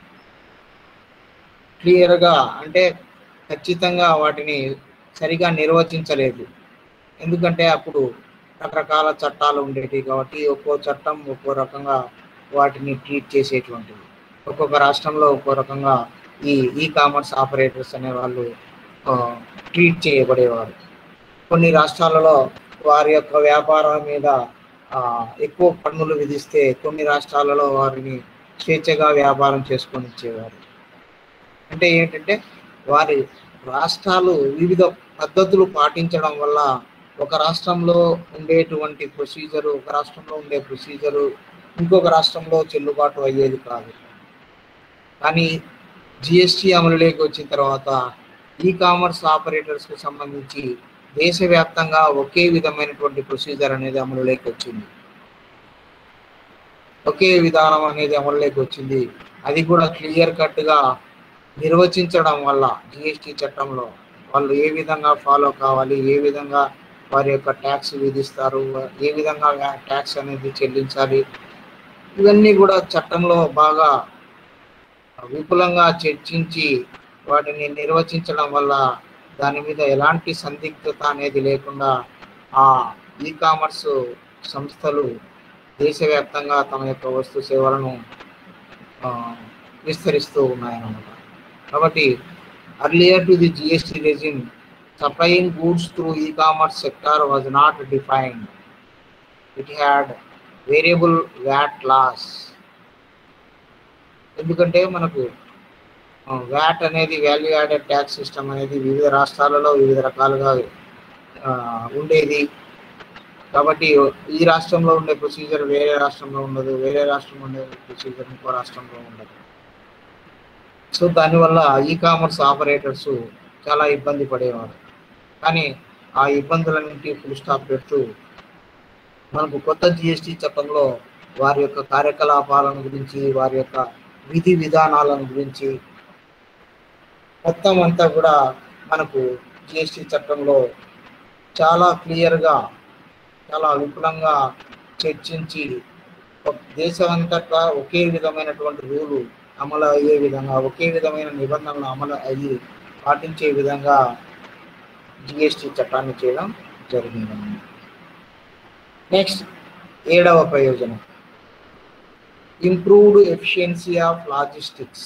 క్లియర్గా అంటే ఖచ్చితంగా వాటిని సరిగా నిర్వచించలేదు ఎందుకంటే అప్పుడు రకరకాల చట్టాలు ఉండేవి కాబట్టి ఒక్కో చట్టం ఒక్కో రకంగా వాటిని ట్రీట్ చేసేటువంటివి ఒక్కొక్క రాష్ట్రంలో ఒక్కో రకంగా ఈ ఈ కామర్స్ ఆపరేటర్స్ అనే వాళ్ళు ట్రీట్ చేయబడేవారు కొన్ని రాష్ట్రాలలో వారి యొక్క వ్యాపారం మీద ఆ, ఎక్కువ పన్నులు విధిస్తే కొన్ని రాష్ట్రాలలో వారిని స్వేచ్ఛగా వ్యాపారం చేసుకొని ఇచ్చేవారు అంటే ఏంటంటే వారి రాష్ట్రాలు వివిధ పద్ధతులు పాటించడం వల్ల ఒక రాష్ట్రంలో ఉండేటువంటి ప్రొసీజరు ఒక రాష్ట్రంలో ఉండే ప్రొసీజరు ఇంకొక రాష్ట్రంలో చెల్లుబాటు అయ్యేది కాదు కానీ జిఎస్టి అమలులోకి వచ్చిన తర్వాత ఈ కామర్స్ ఆపరేటర్స్కి సంబంధించి దేశవ్యాప్తంగా ఒకే విధమైనటువంటి ప్రొసీజర్ అనేది అమలులోకి వచ్చింది ఒకే విధానం అనేది అమలులోకి వచ్చింది అది కూడా క్లియర్ కట్గా నిర్వచించడం వల్ల జిఎస్టి చట్టంలో వాళ్ళు ఏ విధంగా ఫాలో కావాలి ఏ విధంగా వారి యొక్క ట్యాక్స్ విధిస్తారు ఏ విధంగా ట్యాక్స్ అనేది చెల్లించాలి ఇవన్నీ కూడా చట్టంలో బాగా విపులంగా చర్చించి వాటిని నిర్వచించడం వల్ల దాని మీద ఎలాంటి సందిగ్ధత అనేది లేకుండా ఆ ఈ కామర్స్ సంస్థలు దేశవ్యాప్తంగా తమ యొక్క వస్తు సేవలను ఆ, విస్తరిస్తూ ఉన్నాయన్నమాట కాబట్టి earlier to the GST regime supplying goods through ecommerce sector was not defined it had variable VAT laws ఎందుకంటే మనకు వ్యాట్ అనేది వాల్యూ యాడెడ్ ట్యాక్స్ సిస్టమ్ అనేది వివిధ రాష్ట్రాలలో వివిధ రకాలుగా ఆ, ఉండేది కాబట్టి ఈ రాష్ట్రంలో ఉండే ప్రొసీజర్ వేరే రాష్ట్రంలో ఉండదు వేరే రాష్ట్రంలో ఉండే ప్రొసీజర్ ఇంకో రాష్ట్రంలో ఉండదు సో దానివల్ల ఈ కామర్స్ ఆపరేటర్స్ చాలా ఇబ్బంది పడేవారు కానీ ఆ ఇబ్బందులన్నింటి ఫుల్ స్టాప్ పెడుతూ మనకు కొత్త జిఎస్టి చట్టంలో వారి యొక్క కార్యకలాపాలను గురించి వారి యొక్క విధి విధానాలను గురించి మొత్తం అంతా కూడా మనకు జిఎస్టి చట్టంలో చాలా క్లియర్గా చాలా విపులంగా చర్చించి ఒక- దేశమంతటా ఒకే విధమైనటువంటి రూలు అమలు అయ్యే విధంగా ఒకే విధమైన నిబంధనలు అమలు అయ్యి పాటించే విధంగా జిఎస్టి చట్టాన్ని చేయడం జరిగింది నెక్స్ట్ ఏడవ ప్రయోజనం improved efficiency of logistics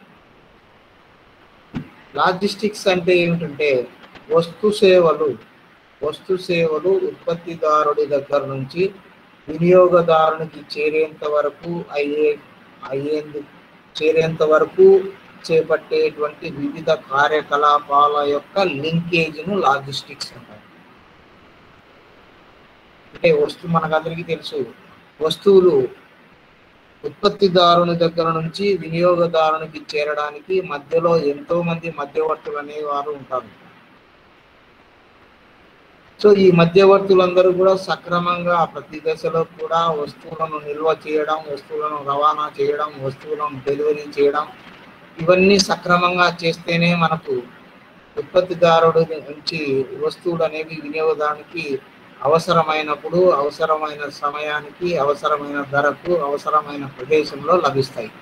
logistics అంటే ఏమిటంటే వస్తు సేవలు వస్తు సేవలు ఉత్పత్తిదారుడి దగ్గర నుంచి వినియోగదారునికి చేరేంత వరకు అయ్యే అయ్యేందు చేరేంత వరకు చేపట్టేటువంటి వివిధ కార్యకలాపాల యొక్క లింకేజ్ను లాజిస్టిక్స్ అంటారు అంటే వస్తువు మనకందరికీ తెలుసు వస్తువులు ఉత్పత్తిదారుని దగ్గర నుంచి వినియోగదారునికి చేరడానికి మధ్యలో ఎంతో మంది మధ్యవర్తులు అనేవారు ఉంటారు సో ఈ మధ్యవర్తులందరూ కూడా సక్రమంగా ప్రతి దశలో కూడా వస్తువులను నిల్వ చేయడం వస్తువులను రవాణా చేయడం వస్తువులను డెలివరీ చేయడం ఇవన్నీ సక్రమంగా చేస్తేనే మనకు ఉత్పత్తిదారుడు నుంచి వస్తువులు అనేవి వినియోగదారునికి అవసరమైనప్పుడు అవసరమైన సమయానికి అవసరమైన ధరకు అవసరమైన ప్రదేశంలో లభిస్తాయి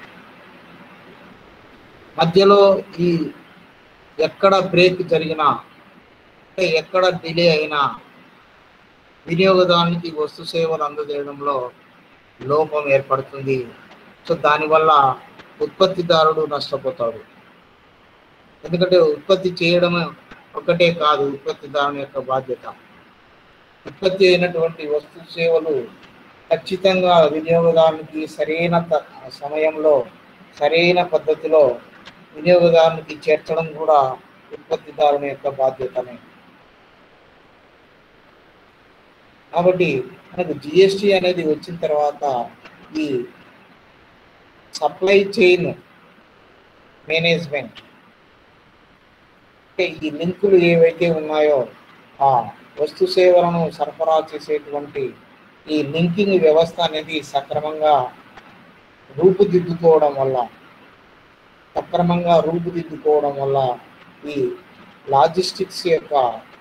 మధ్యలో ఈ ఎక్కడ బ్రేక్ జరిగినా అంటే ఎక్కడ డిలే అయినా వినియోగదారునికి వస్తు సేవలు అందజేయడంలో లోపం ఏర్పడుతుంది సో దానివల్ల ఉత్పత్తిదారుడు నష్టపోతాడు ఎందుకంటే ఉత్పత్తి చేయడం ఒకటే కాదు ఉత్పత్తిదారుని యొక్క బాధ్యత ఉత్పత్తి అయినటువంటి వస్తు సేవలు ఖచ్చితంగా వినియోగదారునికి సరైన త- సమయంలో సరైన పద్ధతిలో వినియోగదారునికి చేర్చడం కూడా ఉత్పత్తిదారుని యొక్క బాధ్యతనే కాబట్టి మనకు జిఎస్టి అనేది వచ్చిన తర్వాత ఈ సప్లై చైన్ మేనేజ్మెంట్ అంటే ఈ లింకులు ఏవైతే ఉన్నాయో ఆ వస్తు సేవలను సరఫరా చేసేటువంటి ఈ లింకింగ్ వ్యవస్థ అనేది సక్రమంగా రూపుదిద్దుకోవడం వల్ల సక్రమంగా రూపుదిద్దుకోవడం వల్ల ఈ లాజిస్టిక్స్ యొక్క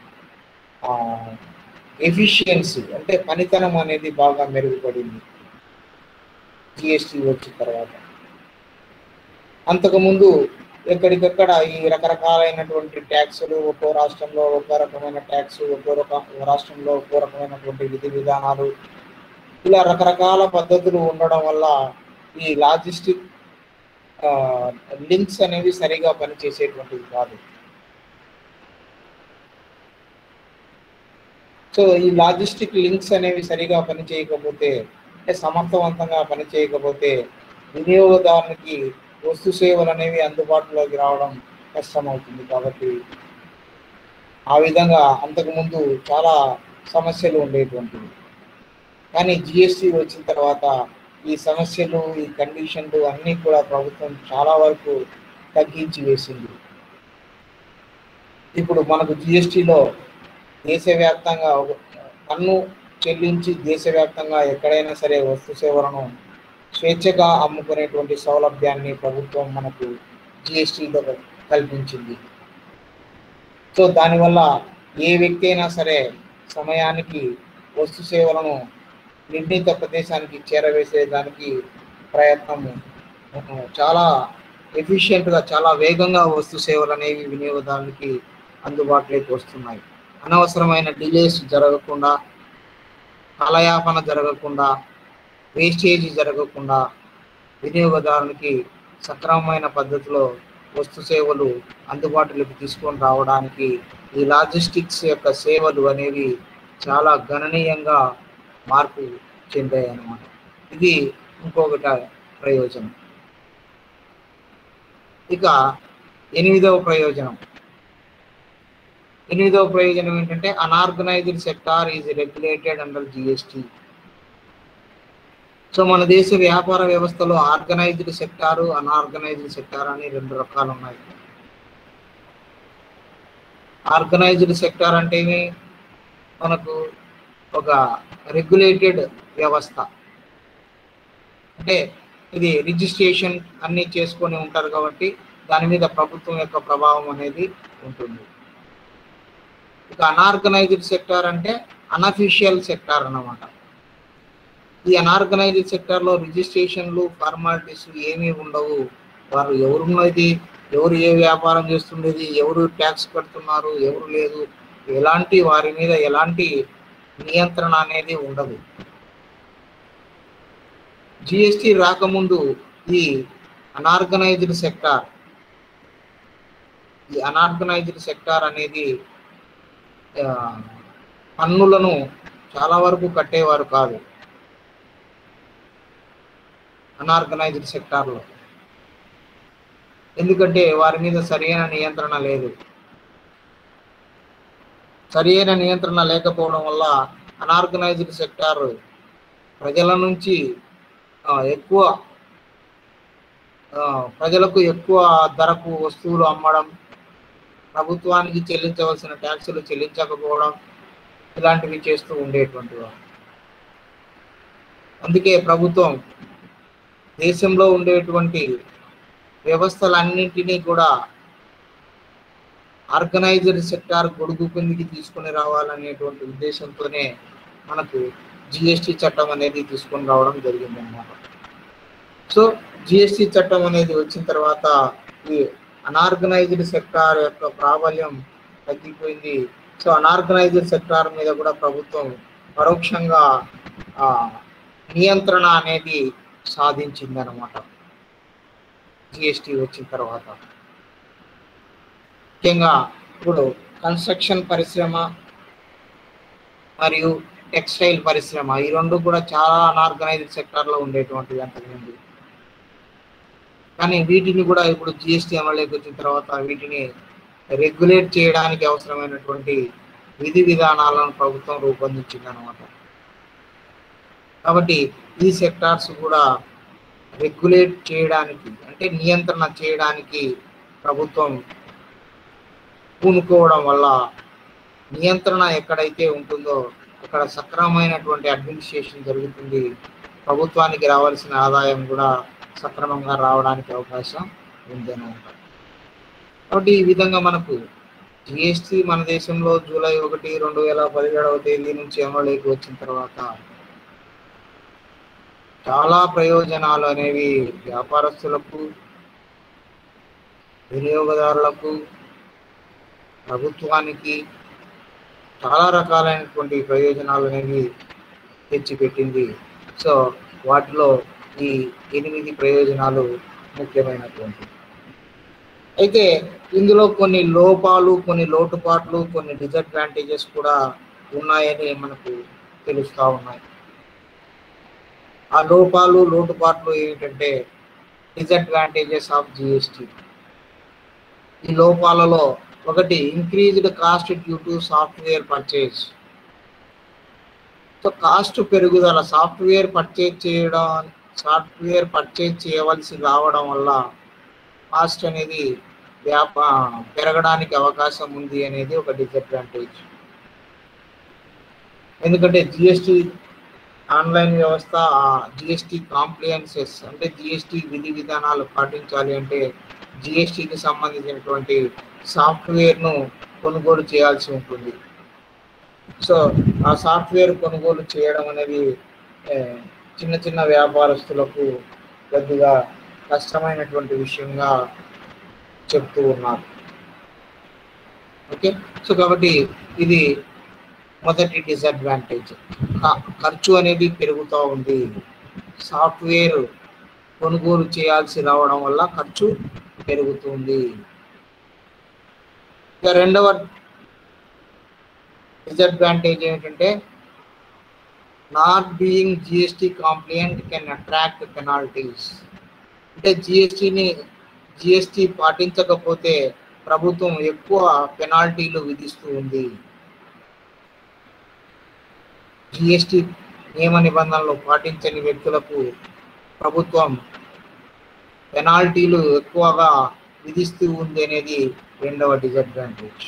ఎఫిషియన్సీ అంటే పనితనం అనేది బాగా మెరుగుపడింది జిఎస్టి వచ్చిన తర్వాత అంతకుముందు ఎక్కడికక్కడ ఈ రకరకాలైనటువంటి ట్యాక్సులు ఒక్కో రాష్ట్రంలో ఒక్కో రకమైన ట్యాక్స్ ఒక్కో రక రాష్ట్రంలో ఒక్కో రకమైనటువంటి విధి విధానాలు ఇలా రకరకాల పద్ధతులు ఉండడం వల్ల ఈ లాజిస్టిక్ లింక్స్ అనేవి సరిగా పనిచేసేటువంటివి కాదు సో ఈ లాజిస్టిక్ లింక్స్ అనేవి సరిగా పనిచేయకపోతే అంటే సమర్థవంతంగా పనిచేయకపోతే వినియోగదారునికి వస్తు సేవలు అనేవి అందుబాటులోకి రావడం కష్టమవుతుంది కాబట్టి ఆ విధంగా అంతకుముందు చాలా సమస్యలు ఉండేటువంటివి కానీ జిఎస్టి వచ్చిన తర్వాత ఈ సమస్యలు ఈ కండిషన్లు అన్నీ కూడా ప్రభుత్వం చాలా వరకు తగ్గించి వేసింది ఇప్పుడు మనకు జిఎస్టిలో దేశవ్యాప్తంగా ఒక- పన్ను చెల్లించి దేశవ్యాప్తంగా ఎక్కడైనా సరే వస్తు సేవలను స్వేచ్ఛగా అమ్ముకునేటువంటి సౌలభ్యాన్ని ప్రభుత్వం మనకు జిఎస్టీలో కల్పించింది సో దానివల్ల ఏ వ్యక్తి అయినా సరే సమయానికి వస్తు సేవలను నిర్ణీత ప్రదేశానికి చేరవేసేదానికి ప్రయత్నం ఆ, చాలా ఎఫిషియెంట్గా చాలా వేగంగా వస్తు సేవలు అనేవి వినియోగదారునికి అందుబాటులోకి వస్తున్నాయి అనవసరమైన డిలేస్ జరగకుండా కాలయాపన జరగకుండా వేస్టేజ్ జరగకుండా వినియోగదారునికి సక్రమమైన పద్ధతిలో వస్తు సేవలు అందుబాటులోకి తీసుకొని రావడానికి ఈ లాజిస్టిక్స్ యొక్క సేవలు అనేవి చాలా గణనీయంగా మార్పు చెందాయి అన్నమాట ఇది ఇంకొకటి ప్రయోజనం ఇక ఎనిమిదవ ప్రయోజనం ఎనిమిదవ ప్రయోజనం ఏంటంటే unorganised sector is regulated under GST so మన దేశ వ్యాపార వ్యవస్థలో ఆర్గనైజ్డ్ సెక్టారు అనార్గనైజ్డ్ సెక్టార్ అని రెండు రకాలు ఉన్నాయి ఆర్గనైజ్డ్ సెక్టార్ అంటే ఏమి? మనకు ఒక రెగ్యులేటెడ్ వ్యవస్థ అంటే ఇది రిజిస్ట్రేషన్ అన్ని చేసుకొని ఉంటారు కాబట్టి దాని మీద ప్రభుత్వం యొక్క ప్రభావం అనేది ఉంటుంది ఇక అనార్గనైజ్డ్ సెక్టార్ అంటే అనఫిషియల్ సెక్టార్ అన్నమాట ఈ అనార్గనైజ్డ్ సెక్టార్లో రిజిస్ట్రేషన్లు ఫార్మాలిటీస్ ఏమీ ఉండవు వారు ఎవరున్నది ఎవరు ఏ వ్యాపారం చేస్తుండేది ఎవరు ట్యాక్స్ కడుతున్నారు ఎవరు లేదు ఎలాంటి వారి మీద ఎలాంటి నియంత్రణ అనేది ఉండదు జిఎస్టి రాకముందు ఈ అనార్గనైజ్డ్ సెక్టార్ ఈ అనార్గనైజ్డ్ సెక్టార్ అనేది ఆ, పన్నులను చాలా వరకు కట్టేవారు కాదు అనార్గనైజ్డ్ సెక్టార్లో ఎందుకంటే వారి మీద సరైన నియంత్రణ లేదు సరైన నియంత్రణ లేకపోవడం వల్ల అనార్గనైజ్డ్ సెక్టార్ ప్రజల నుంచి ఆ, ఎక్కువ ఆ, ప్రజలకు ఎక్కువ ధరకు వస్తువులు అమ్మడం ప్రభుత్వానికి చెల్లించవలసిన ట్యాక్సులు చెల్లించకపోవడం ఇలాంటివి చేస్తూ ఉండేటువంటి వారు అందుకే ప్రభుత్వం దేశంలో ఉండేటువంటి వ్యవస్థలన్నింటినీ కూడా ఆర్గనైజ్డ్ సెక్టార్ గొడుగు కిందికి తీసుకొని రావాలనేటువంటి ఉద్దేశంతోనే మనకు జిఎస్టి చట్టం అనేది తీసుకొని రావడం జరిగింది అన్నమాట సో జిఎస్టి చట్టం అనేది వచ్చిన తర్వాత ఈ అనార్గనైజ్డ్ సెక్టార్ యొక్క ప్రాబల్యం తగ్గిపోయింది సో అనార్గనైజ్డ్ సెక్టార్ మీద కూడా ప్రభుత్వం పరోక్షంగా ఆ, నియంత్రణ అనేది సాధించింది అనమాట జిఎస్టి వచ్చిన తర్వాత ముఖ్యంగా ఇప్పుడు కన్స్ట్రక్షన్ పరిశ్రమ మరియు టెక్స్టైల్ పరిశ్రమ ఈ రెండు కూడా చాలా అనార్గనైజ్డ్ సెక్టార్లో ఉండేటువంటివి అంతకుముందు కానీ వీటిని కూడా ఇప్పుడు జిఎస్టీ అమలులోకి వచ్చిన తర్వాత వీటిని రెగ్యులేట్ చేయడానికి అవసరమైనటువంటి విధి విధానాలను ప్రభుత్వం రూపొందించింది అనమాట కాబట్టి ఈ సెక్టార్స్ కూడా రెగ్యులేట్ చేయడానికి అంటే నియంత్రణ చేయడానికి ప్రభుత్వం పూనుకోవడం వల్ల నియంత్రణ ఎక్కడైతే ఉంటుందో అక్కడ సక్రమమైనటువంటి అడ్మినిస్ట్రేషన్ జరుగుతుంది ప్రభుత్వానికి రావాల్సిన ఆదాయం కూడా సక్రమంగా రావడానికి అవకాశం ఉంది అనమాట కాబట్టి ఈ విధంగా మనకు జిఎస్టి మన దేశంలో జూలై ఒకటి రెండు వేల పదిహేడవ తేదీ నుంచి అమలులోకి వచ్చిన తర్వాత చాలా ప్రయోజనాలు అనేవి వ్యాపారస్తులకు వినియోగదారులకు ప్రభుత్వానికి చాలా రకాలైనటువంటి ప్రయోజనాలు అనేవి తెచ్చిపెట్టింది సో వాటిలో ఈ ఎనిమిది ప్రయోజనాలు ముఖ్యమైనటువంటి అయితే ఇందులో కొన్ని లోపాలు కొన్ని లోటుపాట్లు కొన్ని డిసడ్వాంటేజెస్ కూడా ఉన్నాయని మనకు తెలుస్తూ ఉన్నాయి ఆ లోపాలు లోటుపాట్లు ఏమిటంటే డిసడ్వాంటేజెస్ ఆఫ్ జిఎస్టి ఈ లోపాలలో ఒకటి increased cost due to software purchase so cost పెరుగుదల సాఫ్ట్వేర్ పర్చేజ్ చేయడం సాఫ్ట్వేర్ పర్చేజ్ చేయవలసి రావడం వల్ల కాస్ట్ అనేది వ్యాపా పెరగడానికి అవకాశం ఉంది అనేది ఒక డిసడ్వాంటేజ్ ఎందుకంటే జిఎస్టి ఆన్లైన్ వ్యవస్థ జిఎస్టి కాంప్లియన్సెస్ అంటే జిఎస్టి విధి విధానాలు పాటించాలి అంటే జిఎస్టికి సంబంధించినటువంటి సాఫ్ట్వేర్ను కొనుగోలు చేయాల్సి ఉంటుంది సో ఆ సాఫ్ట్వేర్ కొనుగోలు చేయడం అనేది ఏ, చిన్న చిన్న వ్యాపారస్తులకు కొద్దిగా కష్టమైనటువంటి విషయంగా చెప్తూ ఉన్నారు ఓకే సో కాబట్టి ఇది మొదటి డిసడ్వాంటేజ్ ఖర్చు అనేది పెరుగుతూ ఉంది సాఫ్ట్వేర్ కొనుగోలు చేయాల్సి రావడం వల్ల ఖర్చు పెరుగుతుంది ఇక రెండవ డిసడ్వాంటేజ్ ఏమిటంటే not being GST compliant can attract penalties అంటే జిఎస్టీని జిఎస్టీ పాటించకపోతే ప్రభుత్వం ఎక్కువ పెనాల్టీలు విధిస్తూ ఉంది జిఎస్టీ నియమ నిబంధనలు పాటించని వ్యక్తులకు ప్రభుత్వం పెనాల్టీలు ఎక్కువగా విధిస్తూ ఉంది అనేది రెండవ డిసడ్వాంటేజ్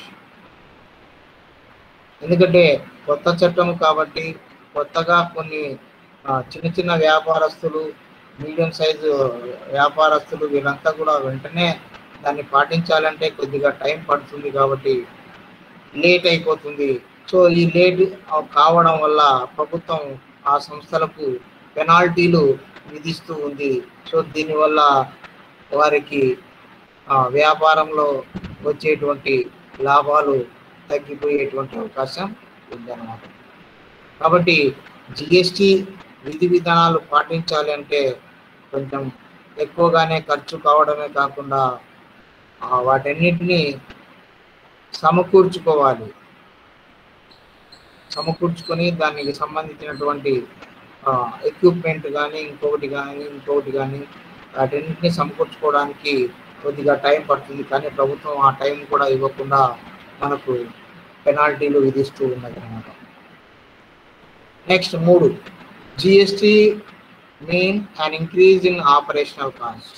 ఎందుకంటే కొత్త చట్టం కాబట్టి కొత్తగా కొన్ని ఆ, చిన్న చిన్న వ్యాపారస్తులు మీడియం సైజు వ్యాపారస్తులు వీళ్ళంతా కూడా వెంటనే దాన్ని పాటించాలంటే కొద్దిగా టైం పడుతుంది కాబట్టి లేట్ అయిపోతుంది సో ఈ లేట్ కావడం వల్ల ప్రభుత్వం ఆ సంస్థలకు పెనాల్టీలు విధిస్తూ ఉంది సో దీనివల్ల వారికి ఆ, వ్యాపారంలో వచ్చేటువంటి లాభాలు తగ్గిపోయేటువంటి అవకాశం ఉందన్నమాట కాబట్టి జిఎస్టి విధి విధానాలు పాటించాలి అంటే కొంచెం ఎక్కువగానే ఖర్చు కావడమే కాకుండా ఆ, వాటన్నిటినీ సమకూర్చుకోవాలి సమకూర్చుకొని దానికి సంబంధించినటువంటి ఎక్విప్మెంట్ కానీ ఇంకొకటి కానీ ఇంకొకటి కానీ వాటన్నిటిని సమకూర్చుకోవడానికి కొద్దిగా టైం పడుతుంది కానీ ప్రభుత్వం ఆ టైం కూడా ఇవ్వకుండా మనకు పెనాల్టీలు విధిస్తూ ఉన్నది అన్నమాట నెక్స్ట్ మూడు GST mean and increase in operational cost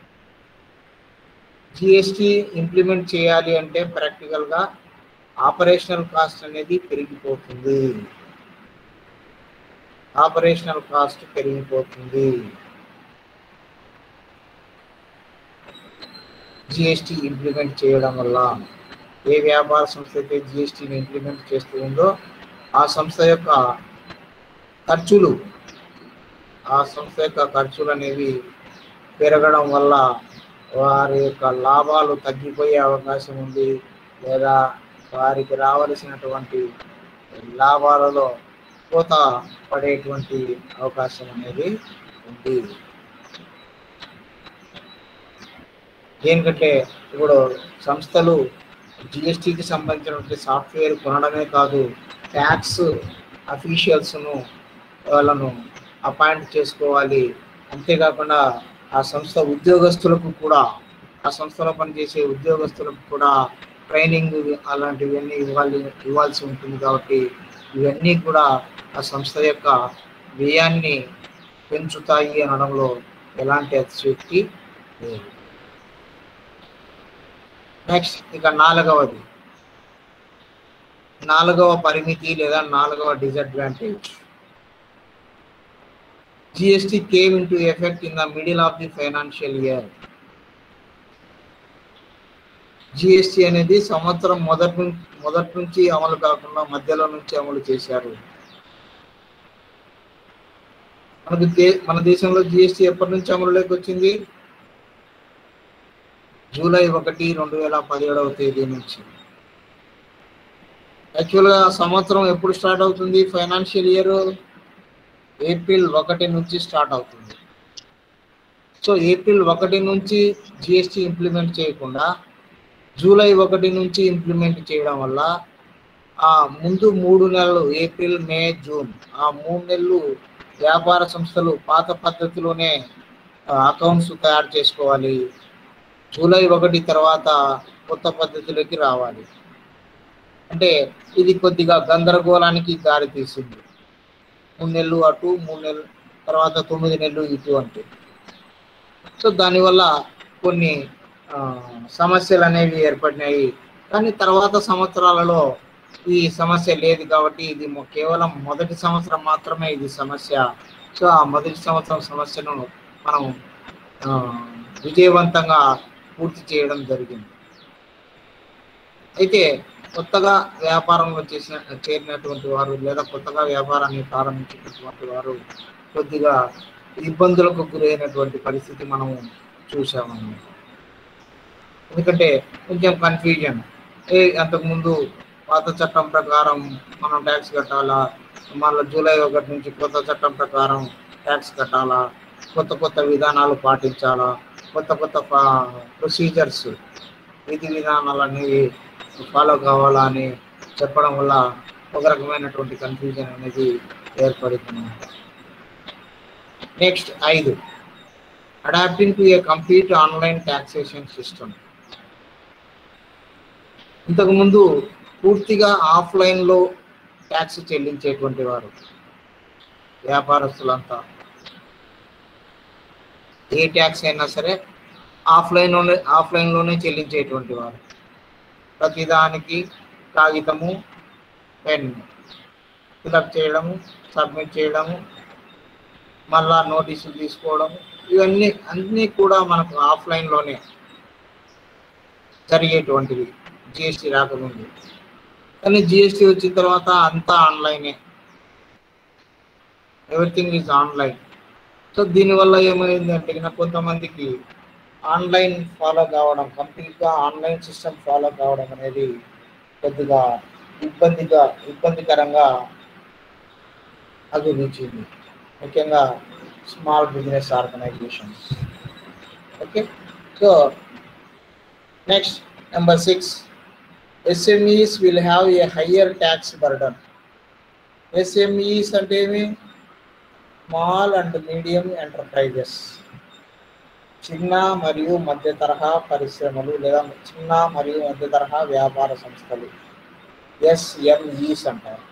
GST implement చేయాలి అంటే ప్రాక్టికల్గా ఆపరేషనల్ కాస్ట్ అనేది పెరిగిపోతుంది ఆపరేషనల్ కాస్ట్ పెరిగిపోతుంది జిఎస్టి ఇంప్లిమెంట్ చేయడం వల్ల ఏ వ్యాపార సంస్థ అయితే జిఎస్టిని ఇంప్లిమెంట్ చేస్తూ ఉందో ఆ సంస్థ యొక్క ఖర్చులు ఆ సంస్థ యొక్క ఖర్చులు అనేవి పెరగడం వల్ల వారి యొక్క లాభాలు తగ్గిపోయే అవకాశం ఉంది లేదా వారికి రావలసినటువంటి లాభాలలో కోత పడేటువంటి అవకాశం అనేది ఉంది దేనికంటే ఇప్పుడు సంస్థలు జిఎస్టికి సంబంధించినటువంటి సాఫ్ట్వేర్ కొనడమే కాదు ట్యాక్స్ అఫీషియల్స్ను వాళ్ళను అపాయింట్ చేసుకోవాలి అంతేకాకుండా ఆ సంస్థ ఉద్యోగస్తులకు కూడా ఆ సంస్థలో పనిచేసే ఉద్యోగస్తులకు కూడా ట్రైనింగ్ అలాంటివన్నీ ఇవ్వాలి ఇవ్వాల్సి ఉంటుంది కాబట్టి ఇవన్నీ కూడా ఆ సంస్థ యొక్క వ్యయాన్ని పెంచుతాయి అనడంలో ఎలాంటి అతిశక్తి లేదు నెక్స్ట్ ఇక నాలుగవది నాలుగవ పరిమితి లేదా నాలుగవ disadvantage GST came into effect in the middle of the financial year GST అనేది సంవత్సరం మొదటి నుంచి మొదటి నుంచి అమలు కాకుండా మధ్యలో నుంచి అమలు చేశారు మనకు దే- మన దేశంలో జిఎస్టి ఎప్పటి నుంచి అమలులోకి వచ్చింది జూలై ఒకటి రెండు వేల పదిహేడవ తేదీ నుంచి యాక్చువల్గా సంవత్సరం ఎప్పుడు స్టార్ట్ అవుతుంది ఫైనాన్షియల్ ఇయర్ ఏప్రిల్ ఒకటి నుంచి స్టార్ట్ అవుతుంది సో ఏప్రిల్ ఒకటి నుంచి జిఎస్టి ఇంప్లిమెంట్ చేయకుండా జూలై ఒకటి నుంచి ఇంప్లిమెంట్ చేయడం వల్ల ఆ ముందు మూడు నెలలు ఏప్రిల్ మే జూన్ ఆ మూడు నెలలు వ్యాపార సంస్థలు పాత పద్ధతిలోనే అకౌంట్స్ తయారు చేసుకోవాలి జూలై ఒకటి తర్వాత కొత్త పద్ధతిలోకి రావాలి అంటే ఇది కొద్దిగా గందరగోళానికి దారి తీసింది మూడు నెలలు అటు మూడు నెలలు తర్వాత తొమ్మిది నెలలు ఇటు అంటే సో దానివల్ల కొన్ని ఆ, సమస్యలు అనేవి ఏర్పడినాయి కానీ తర్వాత సంవత్సరాలలో ఈ సమస్య లేదు కాబట్టి ఇది మొ- కేవలం మొదటి సంవత్సరం మాత్రమే ఇది సమస్య సో ఆ మొదటి సంవత్సరం సమస్యను మనం ఆ, విజయవంతంగా పూర్తి చేయడం జరిగింది అయితే కొత్తగా వ్యాపారంలో చేసిన చేరినటువంటి వారు లేదా కొత్తగా వ్యాపారాన్ని ప్రారంభించినటువంటి వారు కొద్దిగా ఇబ్బందులకు గురైనటువంటి పరిస్థితి మనం చూసామన్నమాట ఎందుకంటే కొంచెం కన్ఫ్యూజన్ ఏ అంతకుముందు పాత చట్టం ప్రకారం మనం ట్యాక్స్ కట్టాలా మళ్ళీ జూలై ఒకటి నుంచి కొత్త చట్టం ప్రకారం ట్యాక్స్ కట్టాలా కొత్త కొత్త విధానాలు పాటించాలా కొత్త కొత్త ప్రొసీజర్స్ విధి విధానాలు అనేవి ఫాలో కావాలా అని చెప్పడం వల్ల ఒక రకమైనటువంటి కన్ఫ్యూజన్ అనేది ఏర్పడుతుంది నెక్స్ట్ ఐదు adapting to a complete online taxation system ఇంతకుముందు పూర్తిగా ఆఫ్లైన్లో ట్యాక్స్ చెల్లించేటువంటి వారు వ్యాపారస్తులంతా ఏ ట్యాక్స్ అయినా సరే ఆఫ్లైన్లోనే ఆఫ్లైన్లోనే చెల్లించేటువంటి వారు ప్రతిదానికి కాగితము పెన్ ఫిలప్ చేయడము సబ్మిట్ చేయడము మళ్ళా నోటీసులు తీసుకోవడం ఇవన్నీ అన్నీ కూడా మనకు ఆఫ్లైన్లోనే జరిగేటువంటివి జిఎస్టీ రాకముందు కానీ జిఎస్టీ వచ్చిన తర్వాత అంతా ఆన్లైనే ఎవ్రీథింగ్ ఈజ్ ఆన్లైన్ సో దీనివల్ల ఏమైందంటే కనుక కొంతమందికి ఆన్లైన్ ఫాలో కావడం కంప్లీట్గా ఆన్లైన్ సిస్టమ్ ఫాలో కావడం అనేది కొద్దిగా ఇబ్బందిగా ఇబ్బందికరంగా అభిరుచింది ముఖ్యంగా small business organisations okay so next number six SMEs will have a higher tax burden SMEs అంటే ఏమి స్మాల్ అండ్ మీడియం ఎంటర్ప్రైజెస్ చిన్న మరియు మధ్య తరహా పరిశ్రమలు లేదా చిన్న మరియు మధ్య తరహా వ్యాపార సంస్థలు ఎస్ఎంఈస్ అంటారు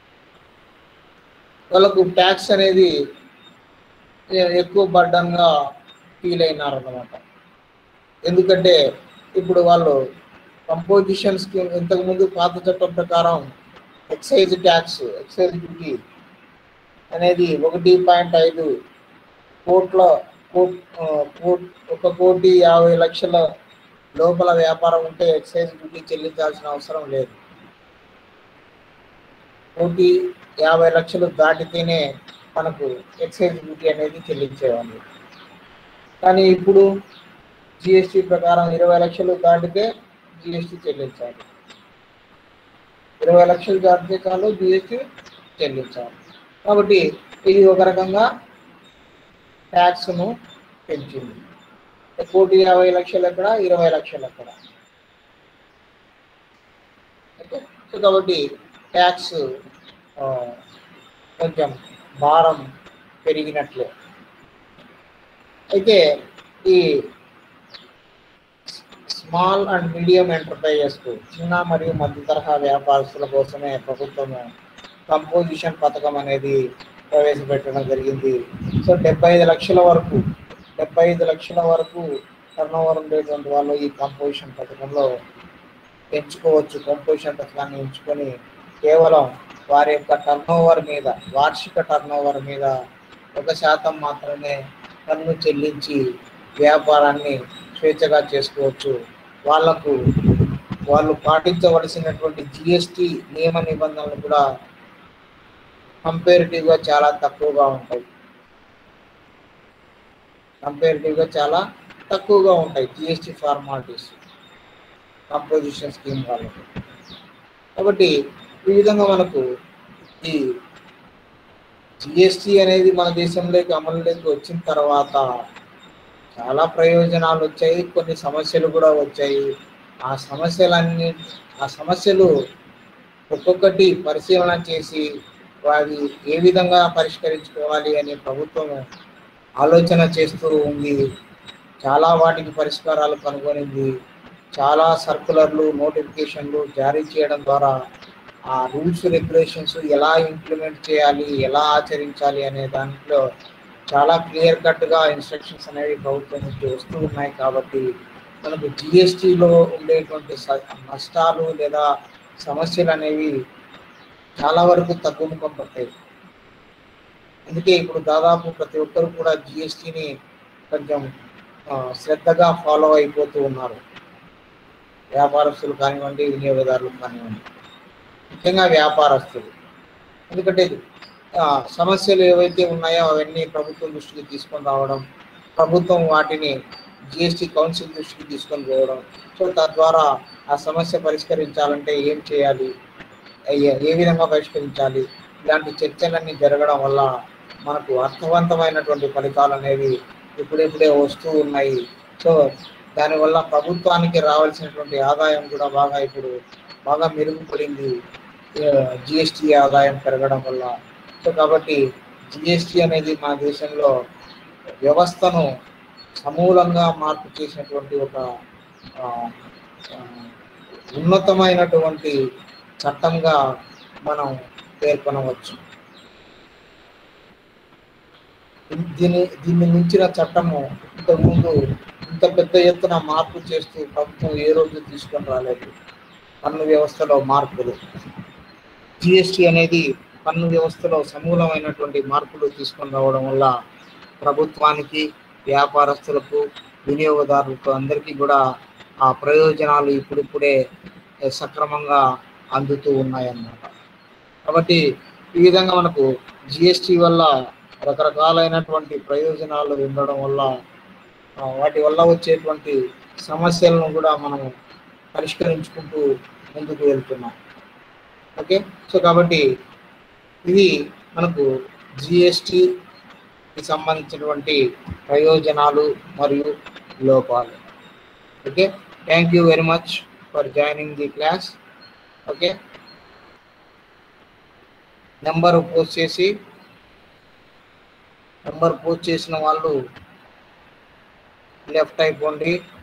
వాళ్ళకు ట్యాక్స్ అనేది ఎ- ఎక్కువ బర్డన్గా ఫీల్ అయినారు అనమాట ఎందుకంటే ఇప్పుడు వాళ్ళు కంపోజిషన్ స్కీమ్ ఇంతకుముందు పాత చట్టం ప్రకారం ఎక్సైజ్ ట్యాక్స్ ఎక్సైజ్ డ్యూటీ అనేది ఒకటి పాయింట్ ఐదు కోట్ల కోట్ ఆ, కోట్ ఒక కోటి యాభై లక్షల లోపల వ్యాపారం ఉంటే ఎక్సైజ్ డ్యూటీ చెల్లించాల్సిన అవసరం లేదు కోటి యాభై లక్షలు దాటితేనే మనకు ఎక్సైజ్ డ్యూటీ అనేది చెల్లించేవాళ్ళు కానీ ఇప్పుడు జిఎస్టీ ప్రకారం ఇరవై లక్షలు దాటితే జిఎస్టీ చెల్లించాలి ఇరవై లక్షలు దాటితే చాలు జిఎస్టీ చెల్లించాలి కాబట్టి ఇది ఒక రకంగా ట్యాక్స్ను పెంచింది కోటి యాభై లక్షలు ఎక్కడ ఇరవై లక్షలు ఎక్కడ ఓకే సో కాబట్టి ట్యాక్స్ కొంచెం భారం పెరిగినట్లే అయితే ఈ స్మాల్ అండ్ మీడియం ఎంటర్ప్రైజెస్కు చిన్న మరియు మధ్య తరహా వ్యాపారస్తుల కోసమే ప్రభుత్వము కంపోజిషన్ పథకం అనేది ప్రవేశపెట్టడం జరిగింది సో డెబ్బై ఐదు లక్షల వరకు డెబ్బై ఐదు లక్షల వరకు టర్న్ ఓవర్ ఉండేటువంటి వాళ్ళు ఈ కంపోజిషన్ పథకంలో ఎంచుకోవచ్చు కంపోజిషన్ పథకాన్ని ఎంచుకొని కేవలం వారి యొక్క టర్న్ ఓవర్ మీద వార్షిక టర్న్ ఓవర్ మీద ఒక శాతం మాత్రమే పన్ను చెల్లించి వ్యాపారాన్ని స్వేచ్ఛగా చేసుకోవచ్చు వాళ్లకు వాళ్ళు పాటించవలసినటువంటి జిఎస్టి నియమ నిబంధనలు కూడా కంపేరిటివ్గా చాలా తక్కువగా ఉంటాయి కంపేరిటివ్గా చాలా తక్కువగా ఉంటాయి జిఎస్టి ఫార్మాలిటీస్ కంపోజిషన్ స్కీమ్ వాళ్ళకి కాబట్టి ఈ విధంగా మనకు ఈ జిఎస్టి అనేది మన దేశంలోకి అమలులోకి వచ్చిన తర్వాత చాలా ప్రయోజనాలు వచ్చాయి కొన్ని సమస్యలు కూడా వచ్చాయి ఆ సమస్యలన్నీ ఆ సమస్యలు ఒక్కొక్కటి పరిశీలన చేసి అవి ఏ విధంగా పరిష్కరించుకోవాలి అనే ప్రభుత్వం ఆలోచన చేస్తూ ఉంది చాలా వాటికి పరిష్కారాలు కనుగొనింది చాలా సర్కులర్లు నోటిఫికేషన్లు జారీ చేయడం ద్వారా ఆ రూల్స్ రెగ్యులేషన్స్ ఎలా ఇంప్లిమెంట్ చేయాలి ఎలా ఆచరించాలి అనే దాంట్లో చాలా క్లియర్ కట్గా ఇన్స్ట్రక్షన్స్ అనేవి ప్రభుత్వం నుంచి వస్తూ ఉన్నాయి కాబట్టి మనకు జిఎస్టిలో ఉండేటువంటి స- నష్టాలు లేదా సమస్యలు అనేవి చాలా వరకు తగ్గుముఖం పట్టాయి అందుకే ఇప్పుడు దాదాపు ప్రతి ఒక్కరు కూడా జిఎస్టిని కొంచెం ఆ, శ్రద్ధగా ఫాలో అయిపోతూ ఉన్నారు వ్యాపారస్తులు కానివ్వండి వినియోగదారులు కానివ్వండి ముఖ్యంగా వ్యాపారస్తులు ఎందుకంటే ఆ, సమస్యలు ఏవైతే ఉన్నాయో అవన్నీ ప్రభుత్వం దృష్టికి తీసుకొని రావడం ప్రభుత్వం వాటిని జిఎస్టి కౌన్సిల్ దృష్టికి తీసుకొని పోవడం సో తద్వారా ఆ సమస్య పరిష్కరించాలంటే ఏం చేయాలి ఏ- ఏ విధంగా పరిష్కరించాలి ఇలాంటి చర్చలన్నీ జరగడం వల్ల మనకు అర్థవంతమైనటువంటి ఫలితాలు అనేవి ఇప్పుడిప్పుడే వస్తూ ఉన్నాయి సో దానివల్ల ప్రభుత్వానికి రావాల్సినటువంటి ఆదాయం కూడా బాగా ఇప్పుడు బాగా మెరుగుపడింది జిఎస్టి ఆదాయం పెరగడం వల్ల సో కాబట్టి జిఎస్టి అనేది మన దేశంలో వ్యవస్థను సమూలంగా మార్పు చేసినటువంటి ఒక ఆ, ఆ, ఉన్నతమైనటువంటి చట్టంగా మనం పేర్కొనవచ్చు దీని దీన్ని మించిన చట్టము ఇంతకుముందు ఇంత పెద్ద ఎత్తున మార్పు చేస్తూ ప్రభుత్వం ఏ రోజు తీసుకొని రాలేదు పన్ను వ్యవస్థలో మార్పులు జిఎస్టి అనేది పన్ను వ్యవస్థలో సమూలమైనటువంటి మార్పులు తీసుకొని రావడం వల్ల ప్రభుత్వానికి వ్యాపారస్తులకు వినియోగదారులకు అందరికీ కూడా ఆ ప్రయోజనాలు ఇప్పుడిప్పుడే ఏ, సక్రమంగా అందుతూ ఉన్నాయన్నమాట కాబట్టి ఈ విధంగా మనకు జిఎస్టి వల్ల రకరకాలైనటువంటి ప్రయోజనాలు ఉండడం వల్ల ఆ, వాటి వల్ల వచ్చేటువంటి సమస్యలను కూడా మనం పరిష్కరించుకుంటూ ముందుకు వెళ్తున్నాం ఓకే సో కాబట్టి ఇది మనకు జిఎస్టికి సంబంధించినటువంటి ప్రయోజనాలు మరియు లోపాలు okay thank you very much for joining the class okay number post చేసి నెంబర్ పోస్ట్ చేసిన వాళ్ళు లెఫ్ట్ అయిపోండి